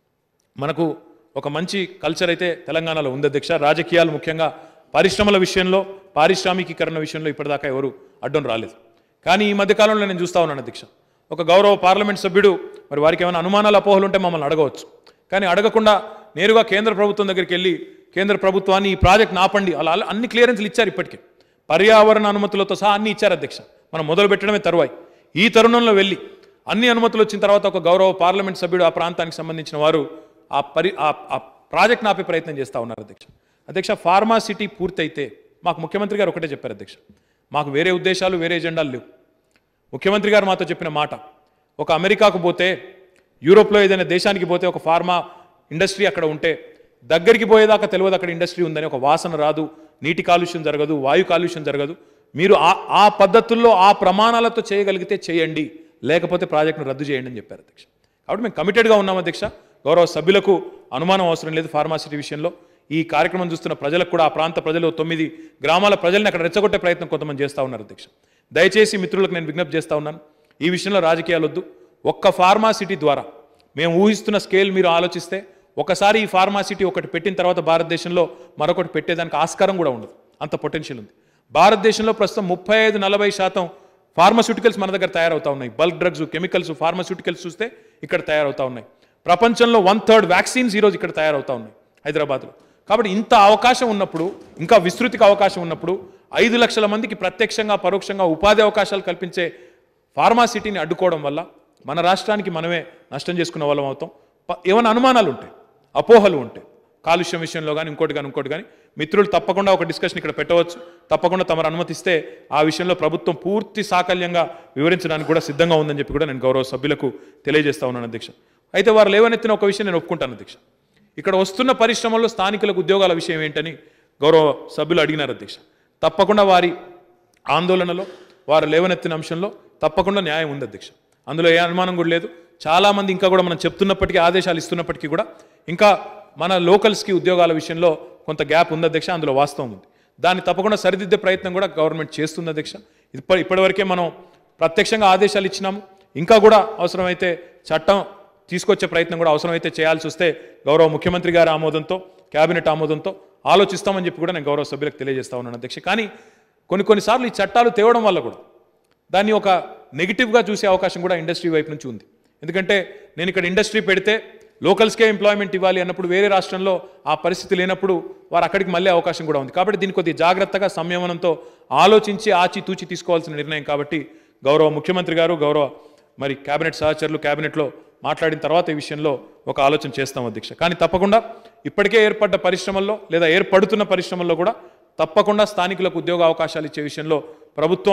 మనకు ఒక మంచి కల్చర్ అయితే తెలంగాణలో ఉంది అధ్యక్ష రాజకీయాలు ముఖ్యంగా పరిశ్రమల విషయంలో పారిశ్రామికీకరణ విషయంలో ఇప్పటిదాకా ఎవరు అడ్డం రాలేదు కానీ ఈ మధ్య కాలంలో నేను చూస్తా ఉన్నాను అధ్యక్ష ఒక గౌరవ పార్లమెంట్ సభ్యుడు మరి వారికి ఏమైనా అనుమానాలు అపోహలు ఉంటే మమ్మల్ని అడగవచ్చు కానీ అడగకుండా నేరుగా కేంద్ర ప్రభుత్వం దగ్గరికి వెళ్ళి కేంద్ర ప్రభుత్వాన్ని ఈ ప్రాజెక్ట్ నాపండి అలా అలా అన్ని క్లియరెన్స్లు ఇచ్చారు ఇప్పటికే పర్యావరణ అనుమతులతో సహా అన్ని ఇచ్చారు అధ్యక్ష మనం మొదలు పెట్టడమే తరువాయి ఈ తరుణంలో వెళ్ళి అన్ని అనుమతులు వచ్చిన తర్వాత ఒక గౌరవ పార్లమెంట్ సభ్యుడు ఆ ప్రాంతానికి సంబంధించిన వారు ఆ పరి ఆ ఆ ప్రాజెక్ట్ ఆపే ప్రయత్నం చేస్తూ ఉన్నారు అధ్యక్ష అధ్యక్ష ఫార్మా సిటీ పూర్తయితే మాకు ముఖ్యమంత్రి గారు ఒకటే చెప్పారు అధ్యక్ష మాకు వేరే ఉద్దేశాలు వేరే ఎజెండాలు లేవు ముఖ్యమంత్రి గారు మాతో చెప్పిన మాట ఒక అమెరికాకు పోతే యూరోప్లో ఏదైనా దేశానికి పోతే ఒక ఫార్మా ఇండస్ట్రీ అక్కడ ఉంటే దగ్గరికి పోయేదాకా తెలియదు అక్కడ ఇండస్ట్రీ ఉందని ఒక వాసన రాదు నీటి కాలుష్యం జరగదు వాయు కాలుష్యం జరగదు మీరు ఆ ఆ పద్ధతుల్లో ఆ ప్రమాణాలతో చేయగలిగితే చేయండి లేకపోతే ప్రాజెక్టును రద్దు చేయండి అని చెప్పారు అధ్యక్ష కాబట్టి మేము కమిటెడ్గా ఉన్నాం అధ్యక్ష గౌరవ సభ్యులకు అనుమానం అవసరం లేదు ఫార్మాసిటీ విషయంలో ఈ కార్యక్రమం చూస్తున్న ప్రజలకు కూడా ఆ ప్రాంత ప్రజలు తొమ్మిది గ్రామాల ప్రజల్ని అక్కడ రెచ్చగొట్టే ప్రయత్నం కొంతమంది చేస్తూ ఉన్నారు అధ్యక్ష దయచేసి మిత్రులకు నేను విజ్ఞప్తి చేస్తా ఉన్నాను ఈ విషయంలో రాజకీయాలు వద్దు ఒక్క ఫార్మాసిటీ ద్వారా మేము ఊహిస్తున్న స్కేల్ మీరు ఆలోచిస్తే ఒకసారి ఈ ఫార్మాసిటీ ఒకటి పెట్టిన తర్వాత భారతదేశంలో మరొకటి పెట్టేదానికి ఆస్కారం కూడా ఉండదు అంత పొటెన్షియల్ ఉంది భారతదేశంలో ప్రస్తుతం ముప్పై ఐదు నలభై శాతం ఫార్మాస్యూటికల్స్ మన దగ్గర తయారవుతా ఉన్నాయి బల్క్ డ్రగ్స్ కెమికల్స్ ఫార్మాస్యూటికల్స్ చూస్తే ఇక్కడ తయారవుతా ఉన్నాయి ప్రపంచంలో వన్ థర్డ్ వ్యాక్సిన్స్ ఈరోజు ఇక్కడ తయారవుతా ఉన్నాయి హైదరాబాద్లో కాబట్టి ఇంత అవకాశం ఉన్నప్పుడు ఇంకా విస్తృతికి అవకాశం ఉన్నప్పుడు ఐదు లక్షల మందికి ప్రత్యక్షంగా పరోక్షంగా ఉపాధి అవకాశాలు కల్పించే ఫార్మాసిటీని అడ్డుకోవడం వల్ల మన రాష్ట్రానికి మనమే నష్టం చేసుకున్న వాళ్ళం అవుతాం ప- ఏమైనా అనుమానాలు ఉంటాయి అపోహలు ఉంటాయి కాలుష్యం విషయంలో కానీ ఇంకోటి కానీ ఇంకోటి కానీ మిత్రులు తప్పకుండా ఒక డిస్కషన్ ఇక్కడ పెట్టవచ్చు తప్పకుండా తమరు అనుమతిస్తే ఆ విషయంలో ప్రభుత్వం పూర్తి సాకల్యంగా వివరించడానికి కూడా సిద్ధంగా ఉందని చెప్పి కూడా నేను గౌరవ సభ్యులకు తెలియజేస్తా ఉన్నాను అధ్యక్ష అయితే వారు లేవనెత్తిన ఒక విషయం నేను ఒప్పుకుంటాను అధ్యక్ష ఇక్కడ వస్తున్న పరిశ్రమల్లో స్థానికులకు ఉద్యోగాల విషయం ఏంటని గౌరవ సభ్యులు అడిగినారు అధ్యక్ష తప్పకుండా వారి ఆందోళనలో వారు లేవనెత్తిన అంశంలో తప్పకుండా న్యాయం ఉంది అధ్యక్ష అందులో ఏ అనుమానం కూడా లేదు చాలామంది ఇంకా కూడా మనం చెప్తున్నప్పటికీ ఆదేశాలు ఇస్తున్నప్పటికీ కూడా ఇంకా మన లోకల్స్కి ఉద్యోగాల విషయంలో కొంత గ్యాప్ ఉంది అధ్యక్ష అందులో వాస్తవం ఉంది దాన్ని తప్పకుండా సరిదిద్దే ప్రయత్నం కూడా గవర్నమెంట్ చేస్తుంది అధ్యక్ష ఇప్పటి ఇప్పటివరకే మనం ప్రత్యక్షంగా ఆదేశాలు ఇచ్చినాము ఇంకా కూడా అవసరమైతే చట్టం తీసుకొచ్చే ప్రయత్నం కూడా అవసరమైతే చేయాల్సి వస్తే గౌరవ ముఖ్యమంత్రి గారి ఆమోదంతో కేబినెట్ ఆమోదంతో ఆలోచిస్తామని చెప్పి కూడా నేను గౌరవ సభ్యులకు తెలియజేస్తా ఉన్నాను అధ్యక్ష కానీ కొన్ని కొన్నిసార్లు ఈ చట్టాలు తేవడం వల్ల కూడా దాన్ని ఒక నెగిటివ్గా చూసే అవకాశం కూడా ఇండస్ట్రీ వైపు నుంచి ఉంది ఎందుకంటే నేను ఇక్కడ ఇండస్ట్రీ పెడితే లోకల్స్కే ఎంప్లాయ్మెంట్ ఇవ్వాలి అన్నప్పుడు వేరే రాష్ట్రంలో ఆ పరిస్థితి లేనప్పుడు వారు అక్కడికి మళ్ళీ అవకాశం కూడా ఉంది కాబట్టి దీన్ని కొద్దిగా జాగ్రత్తగా సంయమనంతో ఆలోచించి ఆచి తూచి తీసుకోవాల్సిన నిర్ణయం కాబట్టి గౌరవ ముఖ్యమంత్రి గారు గౌరవ మరి కేబినెట్ సహచరులు కేబినెట్లో మాట్లాడిన తర్వాత ఈ విషయంలో ఒక ఆలోచన చేస్తాం అధ్యక్ష కానీ తప్పకుండా ఇప్పటికే ఏర్పడ్డ పరిశ్రమల్లో లేదా ఏర్పడుతున్న పరిశ్రమల్లో కూడా తప్పకుండా స్థానికులకు ఉద్యోగ అవకాశాలు ఇచ్చే విషయంలో ప్రభుత్వం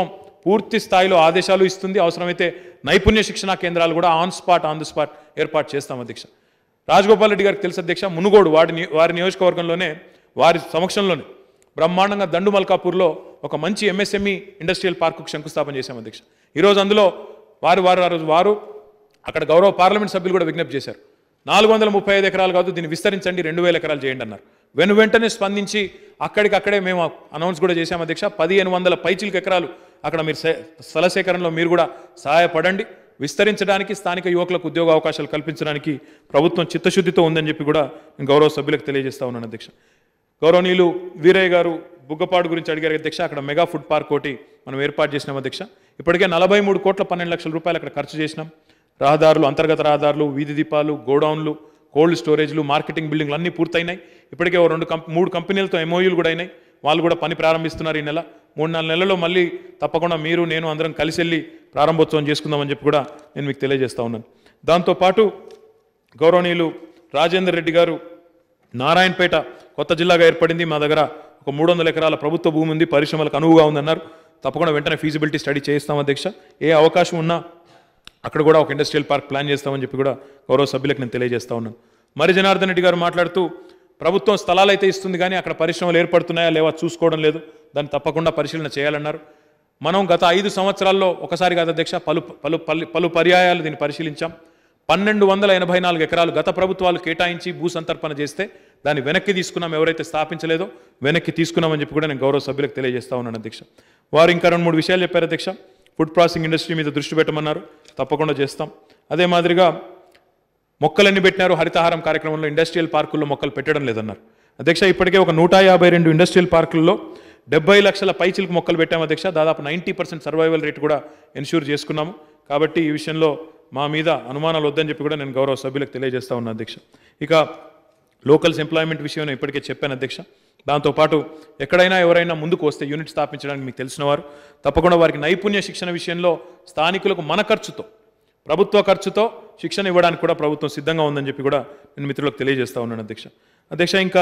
పూర్తి స్థాయిలో ఆదేశాలు ఇస్తుంది అవసరమైతే నైపుణ్య శిక్షణా కేంద్రాలు కూడా on spot on the spot ఏర్పాటు చేస్తాం అధ్యక్ష రాజగోపాల్ రెడ్డి గారికి తెలుసు అధ్యక్ష మునుగోడు వాడి ని- వారి నియోజకవర్గంలోనే వారి సమక్షంలోనే బ్రహ్మాండంగా దండు మల్కాపూర్లో ఒక మంచి ఎంఎస్ఎంఈ ఇండస్ట్రియల్ పార్కు శంకుస్థాపన చేశాం అధ్యక్ష ఈరోజు అందులో వారు వారు ఆ రోజు వారు అక్కడ గౌరవ పార్లమెంట్ సభ్యులు కూడా విజ్ఞప్తి చేశారు నాలుగు వందల ముప్పై ఐదు ఎకరాలు కాదు దీన్ని విస్తరించండి రెండు వేల ఎకరాలు చేయండి అన్నారు వెను వెంటనే స్పందించి అక్కడికక్కడే మేము అనౌన్స్ కూడా చేశాం అధ్యక్ష పదిహేను వందల పైచిలకు ఎకరాలు అక్కడ మీరు సే- స్థల సేకరణలో మీరు కూడా సహాయపడండి విస్తరించడానికి స్థానిక యువకులకు ఉద్యోగ అవకాశాలు కల్పించడానికి ప్రభుత్వం చిత్తశుద్ధితో ఉందని చెప్పి కూడా నేను గౌరవ సభ్యులకు తెలియజేస్తా ఉన్నాను అధ్యక్ష గౌరవనీయులు వీరయ్య గారు బుగ్గపాడు గురించి అడిగారు అధ్యక్ష అక్కడ మెగా ఫుడ్ పార్క్ ఒకటి మనం ఏర్పాటు చేసినాం అధ్యక్ష ఇప్పటికే నలభై మూడు కోట్ల పన్నెండు లక్షల రూపాయలు అక్కడ ఖర్చు చేసినాం రహదారులు అంతర్గత రహదారులు వీధి దీపాలు గోడౌన్లు కోల్డ్ స్టోరేజ్లు మార్కెటింగ్ బిల్డింగ్లు అన్నీ పూర్తయినాయి ఇప్పటికే ఓ రెండు కంప్ మూడు కంపెనీలతో ఎంఓయూలు కూడా అయినాయి వాళ్ళు కూడా పని ప్రారంభిస్తున్నారు ఈ నెల మూడు నాలుగు నెలల్లో మళ్ళీ తప్పకుండా మీరు నేను అందరం కలిసి వెళ్ళి ప్రారంభోత్సవం చేసుకుందామని చెప్పి కూడా నేను మీకు తెలియజేస్తా ఉన్నాను దాంతోపాటు గౌరవనీయులు రాజేందర్ రెడ్డి గారు నారాయణపేట కొత్త జిల్లాగా ఏర్పడింది మా దగ్గర ఒక మూడు వందల ఎకరాల ప్రభుత్వ భూమి ఉంది పరిశ్రమలకు అనువుగా ఉందన్నారు తప్పకుండా వెంటనే ఫీజిబిలిటీ స్టడీ చేయిస్తాం అధ్యక్ష ఏ అవకాశం ఉన్నా అక్కడ కూడా ఒక ఇండస్ట్రియల్ పార్క్ ప్లాన్ చేస్తామని చెప్పి కూడా గౌరవ సభ్యులకు నేను తెలియజేస్తా ఉన్నాను మరి జనార్దన్ రెడ్డి గారు మాట్లాడుతూ ప్రభుత్వం స్థలాలు అయితే ఇస్తుంది కానీ అక్కడ పరిశ్రమలు ఏర్పడుతున్నాయా లేవా చూసుకోవడం లేదు దాన్ని తప్పకుండా పరిశీలన చేయాలన్నారు మనం గత ఐదు సంవత్సరాల్లో ఒకసారి కాదు అధ్యక్ష పలు పలు పలు పలు పర్యాయాలు దీన్ని పరిశీలించాం పన్నెండు వందల ఎనభై నాలుగు ఎకరాలు గత ప్రభుత్వాలు కేటాయించి భూ సంతర్పణ చేస్తే దాన్ని వెనక్కి తీసుకున్నాం ఎవరైతే స్థాపించలేదో వెనక్కి తీసుకున్నామని చెప్పి కూడా నేను గౌరవ సభ్యులకు తెలియజేస్తా ఉన్నాను అధ్యక్ష వారు ఇంకా రెండు మూడు విషయాలు చెప్పారు అధ్యక్ష ఫుడ్ ప్రాసెసింగ్ ఇండస్ట్రీ మీద దృష్టి పెట్టమన్నారు తప్పకుండా చేస్తాం అదే మాదిరిగా మొక్కలన్నీ పెట్టినారు హరితహారం కార్యక్రమంలో ఇండస్ట్రియల్ పార్కుల్లో మొక్కలు పెట్టడం లేదన్నారు అధ్యక్ష ఇప్పటికే ఒక నూట యాభై రెండు ఇండస్ట్రియల్ పార్కుల్లో డెబ్బై లక్షల పైచిలకు మొక్కలు పెట్టాము అధ్యక్ష దాదాపు నైంటీ పర్సెంట్ సర్వైవల్ రేట్ కూడా ఎన్ష్యూర్ చేసుకున్నాము కాబట్టి ఈ విషయంలో మా మీద అనుమానాలు వద్దని చెప్పి కూడా నేను గౌరవ సభ్యులకు తెలియజేస్తా ఉన్నాను అధ్యక్ష ఇక లోకల్స్ ఎంప్లాయ్మెంట్ విషయం ఇప్పటికే చెప్పాను అధ్యక్ష దాంతోపాటు ఎక్కడైనా ఎవరైనా ముందుకు వస్తే యూనిట్ స్థాపించడానికి మీకు తెలిసిన వారు తప్పకుండా వారికి నైపుణ్య శిక్షణ విషయంలో స్థానికులకు మన ఖర్చుతో ప్రభుత్వ ఖర్చుతో శిక్షణ ఇవ్వడానికి కూడా ప్రభుత్వం సిద్ధంగా ఉందని చెప్పి కూడా నేను మిత్రులకు తెలియజేస్తా ఉన్నాను అధ్యక్ష అధ్యక్ష ఇంకా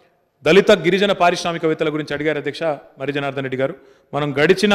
దళిత గిరిజన పారిశ్రామికవేత్తల గురించి అడిగారు అధ్యక్ష మరి జనార్దన్ రెడ్డి గారు మనం గడిచిన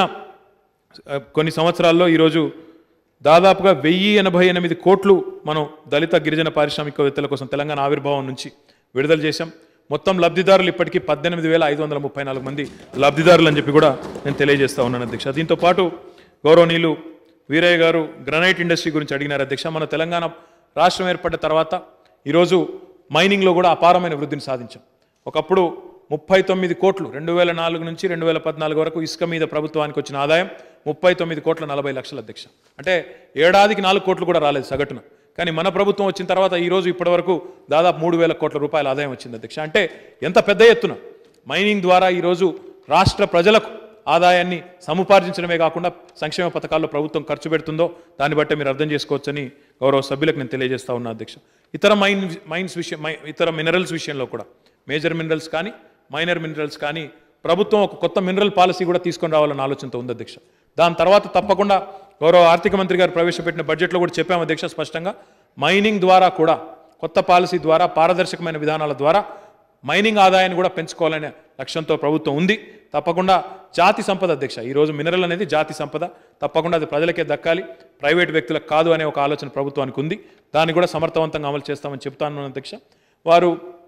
ఆ, కొన్ని సంవత్సరాల్లో ఈరోజు దాదాపుగా వెయ్యి ఎనభై ఎనిమిది కోట్లు మనం దళిత గిరిజన పారిశ్రామికవేత్తల కోసం తెలంగాణ ఆవిర్భావం నుంచి విడుదల చేశాం మొత్తం లబ్ధిదారులు ఇప్పటికీ పద్దెనిమిది వేల ఐదు వందల ముప్పై నాలుగు మంది లబ్ధిదారులు అని చెప్పి కూడా నేను తెలియజేస్తా ఉన్నాను అధ్యక్ష దీంతో పాటు గౌరవనీయులు వీరయ్య గారు గ్రనైట్ ఇండస్ట్రీ గురించి అడిగినారు అధ్యక్ష మన తెలంగాణ రాష్ట్రం ఏర్పడ్డ తర్వాత ఈరోజు మైనింగ్లో కూడా అపారమైన వృద్ధిని సాధించాం ఒకప్పుడు ముప్పై తొమ్మిది కోట్లు రెండు వేల నాలుగు నుంచి రెండు వేల పద్నాలుగు వరకు ఇసుక మీద ప్రభుత్వానికి వచ్చిన ఆదాయం ముప్పై తొమ్మిది కోట్ల నలభై లక్షల అధ్యక్ష అంటే ఏడాదికి నాలుగు కోట్లు కూడా రాలేదు సగటున కానీ మన ప్రభుత్వం వచ్చిన తర్వాత ఈ రోజు ఇప్పటి వరకు దాదాపు మూడు వేల కోట్ల రూపాయల ఆదాయం వచ్చింది అధ్యక్ష అంటే ఎంత పెద్ద ఎత్తున మైనింగ్ ద్వారా ఈరోజు రాష్ట్ర ప్రజలకు ఆదాయాన్ని సముపార్జించడమే కాకుండా సంక్షేమ పథకాల్లో ప్రభుత్వం ఖర్చు పెడుతుందో దాన్ని బట్టి మీరు అర్థం చేసుకోవచ్చని గౌరవ సభ్యులకు నేను తెలియజేస్తా ఉన్నా అధ్యక్ష ఇతర మైన్ మైన్స్ విషయం మై- ఇతర మినరల్స్ విషయంలో కూడా మేజర్ మినరల్స్ కానీ మైనర్ మినరల్స్ కానీ ప్రభుత్వం ఒక కొత్త మినరల్ పాలసీ కూడా తీసుకొని రావాలన్న ఆలోచనతో ఉంది అధ్యక్ష దాని తర్వాత తప్పకుండా గౌరవ ఆర్థిక మంత్రి గారు ప్రవేశపెట్టిన బడ్జెట్లో కూడా చెప్పాము అధ్యక్ష స్పష్టంగా మైనింగ్ ద్వారా కూడా కొత్త పాలసీ ద్వారా పారదర్శకమైన విధానాల ద్వారా మైనింగ్ ఆదాయాన్ని కూడా పెంచుకోవాలనే లక్ష్యంతో ప్రభుత్వం ఉంది తప్పకుండా జాతి సంపద అధ్యక్ష ఈరోజు మినరల్ అనేది జాతి సంపద తప్పకుండా అది ప్రజలకే దక్కాలి ప్రైవేట్ వ్యక్తులకు కాదు అనే ఒక ఆలోచన ప్రభుత్వానికి ఉంది దాన్ని కూడా సమర్థవంతంగా అమలు చేస్తామని చెప్తాను అధ్యక్ష వారు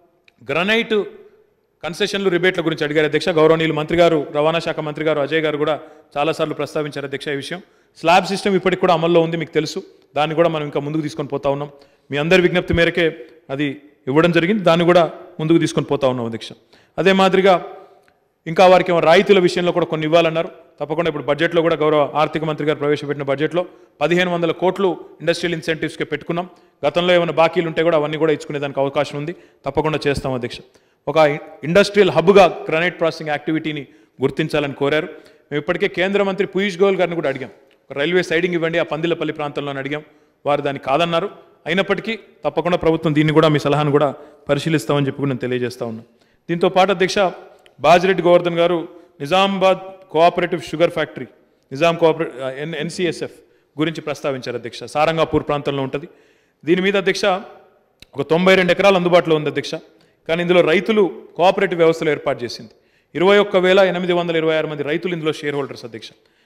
గ్రనైట్ కన్సెషన్లు రిబేట్ల గురించి అడిగారు అధ్యక్ష గౌరవనీయులు మంత్రి గారు రవాణా శాఖ మంత్రి గారు అజయ్ గారు కూడా చాలాసార్లు ప్రస్తావించారు అధ్యక్ష ఈ విషయం స్లాబ్ సిస్టమ్ ఇప్పటికి కూడా అమల్లో ఉంది మీకు తెలుసు దాన్ని కూడా మనం ఇంకా ముందుకు తీసుకొని పోతా ఉన్నాం మీ అందరి విజ్ఞప్తి మేరకే అది ఇవ్వడం జరిగింది దాన్ని కూడా ముందుకు తీసుకొని పోతా ఉన్నాం అధ్యక్ష అదే మాదిరిగా ఇంకా వారికి ఏమో రాయితీల విషయంలో కూడా కొన్ని ఇవ్వాలన్నారు తప్పకుండా ఇప్పుడు బడ్జెట్లో కూడా గౌరవ ఆర్థిక మంత్రి గారు ప్రవేశపెట్టిన బడ్జెట్లో పదిహేను వందల కోట్లు ఇండస్ట్రియల్ ఇన్సెంటివ్స్కి పెట్టుకున్నాం గతంలో ఏమైనా బాకీలు ఉంటే కూడా అవన్నీ కూడా ఇచ్చుకునేదానికి అవకాశం ఉంది తప్పకుండా చేస్తాం అధ్యక్ష ఒక ఇండస్ట్రియల్ హబ్గా గ్రనైట్ ప్రాసెసింగ్ యాక్టివిటీని గుర్తించాలని కోరారు మేము ఇప్పటికే కేంద్ర మంత్రి పీయూష్ గోయల్ గారిని కూడా అడిగాం ఒక రైల్వే సైడింగ్ ఇవ్వండి ఆ పందిలపల్లి ప్రాంతంలో అని అడిగాం వారు దాన్ని కాదన్నారు అయినప్పటికీ తప్పకుండా ప్రభుత్వం దీన్ని కూడా మీ సలహాను కూడా పరిశీలిస్తామని చెప్పి కూడా నేను తెలియజేస్తా ఉన్నాను దీంతో పాటు అధ్యక్ష బాజిరెడ్డి గోవర్ధన్ గారు Nizamabad cooperative sugar factory Nizam కోఆపరే ఎన్ ఎన్సిఎస్ఎఫ్ గురించి ప్రస్తావించారు అధ్యక్ష సారంగాపూర్ ప్రాంతంలో ఉంటుంది దీని మీద అధ్యక్ష ఒక తొంభై రెండు ఎకరాలు అందుబాటులో ఉంది అధ్యక్ష కానీ ఇందులో రైతులు కోఆపరేటివ్ వ్యవస్థలో ఏర్పాటు చేసింది ఇరవై ఒక్క వేల ఎనిమిది వందల ఇరవై ఆరు మంది రైతులు ఇందులో షేర్ హోల్డర్స్ అధ్యక్ష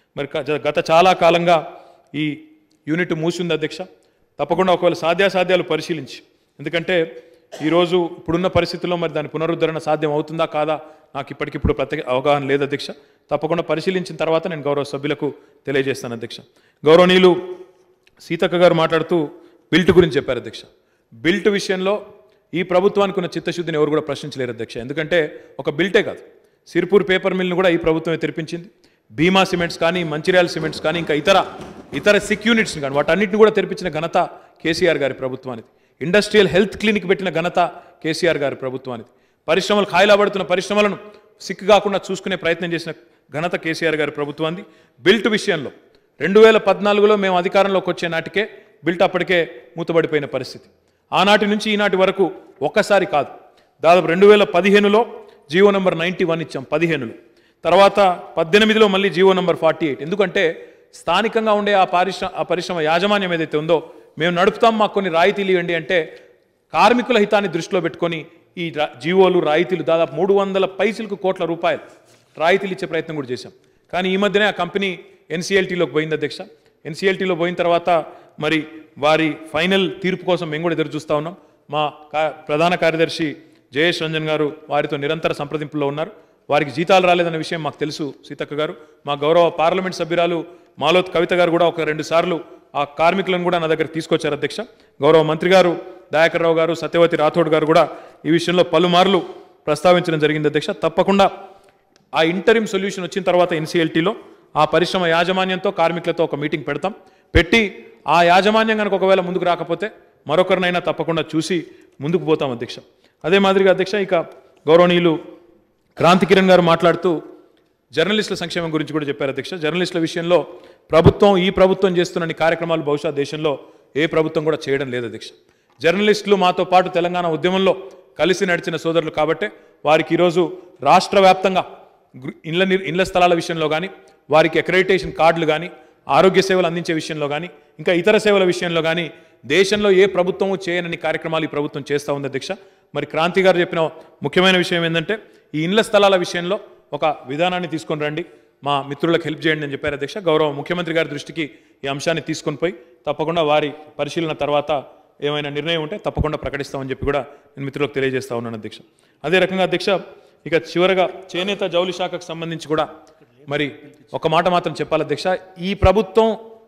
మరి క- గత చాలా కాలంగా ఈ యూనిట్ మూసింది అధ్యక్ష తప్పకుండా ఒకవేళ సాధ్యాసాధ్యాలు పరిశీలించి ఎందుకంటే ఈరోజు ఇప్పుడున్న పరిస్థితుల్లో మరి దాని పునరుద్ధరణ సాధ్యం అవుతుందా కాదా నాకు ఇప్పటికిప్పుడు ప్రత్యేక అవగాహన లేదు అధ్యక్ష తప్పకుండా పరిశీలించిన తర్వాత నేను గౌరవ సభ్యులకు తెలియజేస్తాను అధ్యక్ష గౌరవనీయులు సీతక్క గారు మాట్లాడుతూ బిల్ట్ గురించి చెప్పారు అధ్యక్ష బిల్ట్ విషయంలో ఈ ప్రభుత్వానికి ఉన్న చిత్తశుద్ధిని ఎవరు కూడా ప్రశ్నించలేరు అధ్యక్ష ఎందుకంటే ఒక బిల్టే కాదు సిర్పూర్ పేపర్ మిల్ని కూడా ఈ ప్రభుత్వమే తెరిపించింది భీమా సిమెంట్స్ కానీ మంచిర్యాల సిమెంట్స్ కానీ ఇంకా ఇతర ఇతర సిక్ యూనిట్స్ని కానీ వాటన్నిటిని కూడా తెరిపించిన ఘనత కేసీఆర్ గారి ప్రభుత్వానికి ఇండస్ట్రియల్ హెల్త్ క్లినిక్ పెట్టిన ఘనత కేసీఆర్ గారి ప్రభుత్వానికి పరిశ్రమలు ఖాయిలాబడుతున్న పరిశ్రమలను సిక్ కాకుండా చూసుకునే ప్రయత్నం చేసిన ఘనత కేసీఆర్ గారి ప్రభుత్వాన్ని బిల్ట్ విషయంలో రెండు వేల పద్నాలుగులో మేము అధికారంలోకి వచ్చే నాటికే బిల్ట్ అప్పటికే మూతబడిపోయిన పరిస్థితి ఆనాటి నుంచి ఈనాటి వరకు ఒక్కసారి కాదు దాదాపు రెండు వేల పదిహేనులో జీవో నెంబర్ నైంటీ వన్ ఇచ్చాం పదిహేనులో తర్వాత పద్దెనిమిదిలో మళ్ళీ జీవో నెంబర్ ఫార్టీ ఎయిట్ ఎందుకంటే స్థానికంగా ఉండే ఆ పరిశ్రమ ఆ పరిశ్రమ యాజమాన్యం ఏదైతే ఉందో మేము నడుపుతాం మాకు కొన్ని రాయితీలు ఇవ్వండి అంటే కార్మికుల హితాన్ని దృష్టిలో పెట్టుకొని ఈ రా- జీవోలు రాయితీలు దాదాపు మూడు వందల పైసలకు కోట్ల రూపాయలు రాయితీలు ఇచ్చే ప్రయత్నం కూడా చేశాం కానీ ఈ మధ్యనే ఆ కంపెనీ ఎన్సీఎల్టీలోకి పోయింది అధ్యక్ష ఎన్సీఎల్టీలో పోయిన తర్వాత మరి వారి ఫైనల్ తీర్పు కోసం మేము కూడా ఎదురు చూస్తూ ఉన్నాం మా కా- ప్రధాన కార్యదర్శి జయేష్ రంజన్ గారు వారితో నిరంతర సంప్రదింపుల్లో ఉన్నారు వారికి జీతాలు రాలేదన్న విషయం మాకు తెలుసు సీతక్క గారు మా గౌరవ పార్లమెంట్ సభ్యురాలు మాలోత్ కవిత గారు కూడా ఒక రెండు సార్లు ఆ కార్మికులను కూడా నా దగ్గర తీసుకొచ్చారు అధ్యక్ష గౌరవ మంత్రి గారు దయాకర్ రావు గారు సత్యవతి రాథోడ్ గారు కూడా ఈ విషయంలో పలుమార్లు ప్రస్తావించడం జరిగింది అధ్యక్ష తప్పకుండా ఆ ఇంటరిమ్ సొల్యూషన్ వచ్చిన తర్వాత ఎన్సీఎల్టీలో ఆ పరిశ్రమ యాజమాన్యంతో కార్మికులతో ఒక మీటింగ్ పెడతాం పెట్టి ఆ యాజమాన్యం కనుక ఒకవేళ ముందుకు రాకపోతే మరొకరినైనా తప్పకుండా చూసి ముందుకు పోతాం అధ్యక్ష అదే మాదిరిగా అధ్యక్ష ఇక గౌరవనీయులు క్రాంతి కిరణ్ గారు మాట్లాడుతూ జర్నలిస్టుల సంక్షేమం గురించి కూడా చెప్పారు అధ్యక్ష జర్నలిస్టుల విషయంలో ప్రభుత్వం ఈ ప్రభుత్వం చేస్తున్న కార్యక్రమాలు బహుశా దేశంలో ఏ ప్రభుత్వం కూడా చేయడం లేదు అధ్యక్ష జర్నలిస్టులు మాతో పాటు తెలంగాణ ఉద్యమంలో కలిసి నడిచిన సోదరులు కాబట్టే వారికి ఈరోజు రాష్ట్ర వ్యాప్తంగా గృ- ఇండ్ల నిర్- ఇండ్ల స్థలాల విషయంలో కానీ వారికి అక్రెడిటేషన్ కార్డులు కానీ ఆరోగ్య సేవలు అందించే విషయంలో కానీ ఇంకా ఇతర సేవల విషయంలో కానీ దేశంలో ఏ ప్రభుత్వము చేయనని కార్యక్రమాలు ఈ ప్రభుత్వం చేస్తూ ఉంది అధ్యక్ష మరి క్రాంతి గారు చెప్పిన ముఖ్యమైన విషయం ఏంటంటే ఈ ఇండ్ల స్థలాల విషయంలో ఒక విధానాన్ని తీసుకొని రండి మా మిత్రులకు హెల్ప్ చేయండి అని చెప్పారు అధ్యక్ష గౌరవ ముఖ్యమంత్రి గారి దృష్టికి ఈ అంశాన్ని తీసుకొని పోయి తప్పకుండా వారి పరిశీలన తర్వాత ఏమైనా నిర్ణయం ఉంటే తప్పకుండా ప్రకటిస్తామని చెప్పి కూడా నేను మిత్రులకు తెలియజేస్తా ఉన్నాను అధ్యక్ష అదే రకంగా అధ్యక్ష ఇక చివరగా చేనేత జౌలి శాఖకు సంబంధించి కూడా మరి ఒక మాట మాత్రం చెప్పాలి అధ్యక్ష ఈ ప్రభుత్వం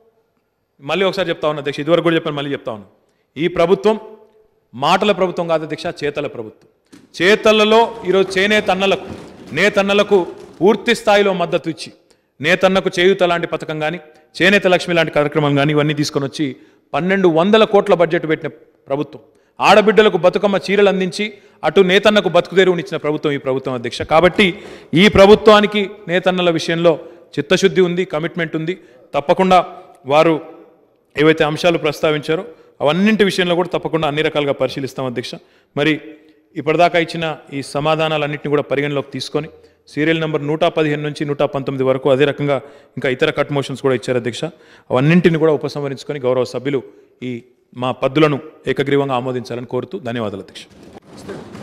మళ్ళీ ఒకసారి చెప్తా ఉన్నా అధ్యక్ష ఇదివరకు కూడా చెప్పాను మళ్ళీ చెప్తా ఉన్నా ఈ ప్రభుత్వం మాటల ప్రభుత్వం కాదు అధ్యక్ష చేతల ప్రభుత్వం చేతలలో ఈరోజు చేనేత అన్నలకు నేతన్నలకు పూర్తి స్థాయిలో మద్దతు ఇచ్చి నేతన్నకు చేయూత లాంటి పథకం కానీ చేనేత లక్ష్మి లాంటి కార్యక్రమం కానీ ఇవన్నీ తీసుకొని వచ్చి పన్నెండు వందల కోట్ల బడ్జెట్ పెట్టిన ప్రభుత్వం ఆడబిడ్డలకు బతుకమ్మ చీరలు అందించి అటు నేతన్నకు బతుకు తెరువునిచ్చిన ప్రభుత్వం ఈ ప్రభుత్వం అధ్యక్ష కాబట్టి ఈ ప్రభుత్వానికి నేతన్నల విషయంలో చిత్తశుద్ధి ఉంది కమిట్మెంట్ ఉంది తప్పకుండా వారు ఏవైతే అంశాలు ప్రస్తావించారో అవన్నింటి విషయంలో కూడా తప్పకుండా అన్ని రకాలుగా పరిశీలిస్తాం అధ్యక్ష మరి ఇప్పటిదాకా ఇచ్చిన ఈ సమాధానాలన్నింటినీ కూడా పరిగణలోకి తీసుకొని సీరియల్ నెంబర్ నూట పదిహేను నుంచి నూట పంతొమ్మిది వరకు అదే రకంగా ఇంకా ఇతర కట్ మోషన్స్ కూడా ఇచ్చారు అధ్యక్ష అవన్నింటిని కూడా ఉపసంహరించుకొని గౌరవ సభ్యులు ఈ మా పద్దులను ఏకగ్రీవంగా ఆమోదించాలని కోరుతూ ధన్యవాదాలు అధ్యక్ష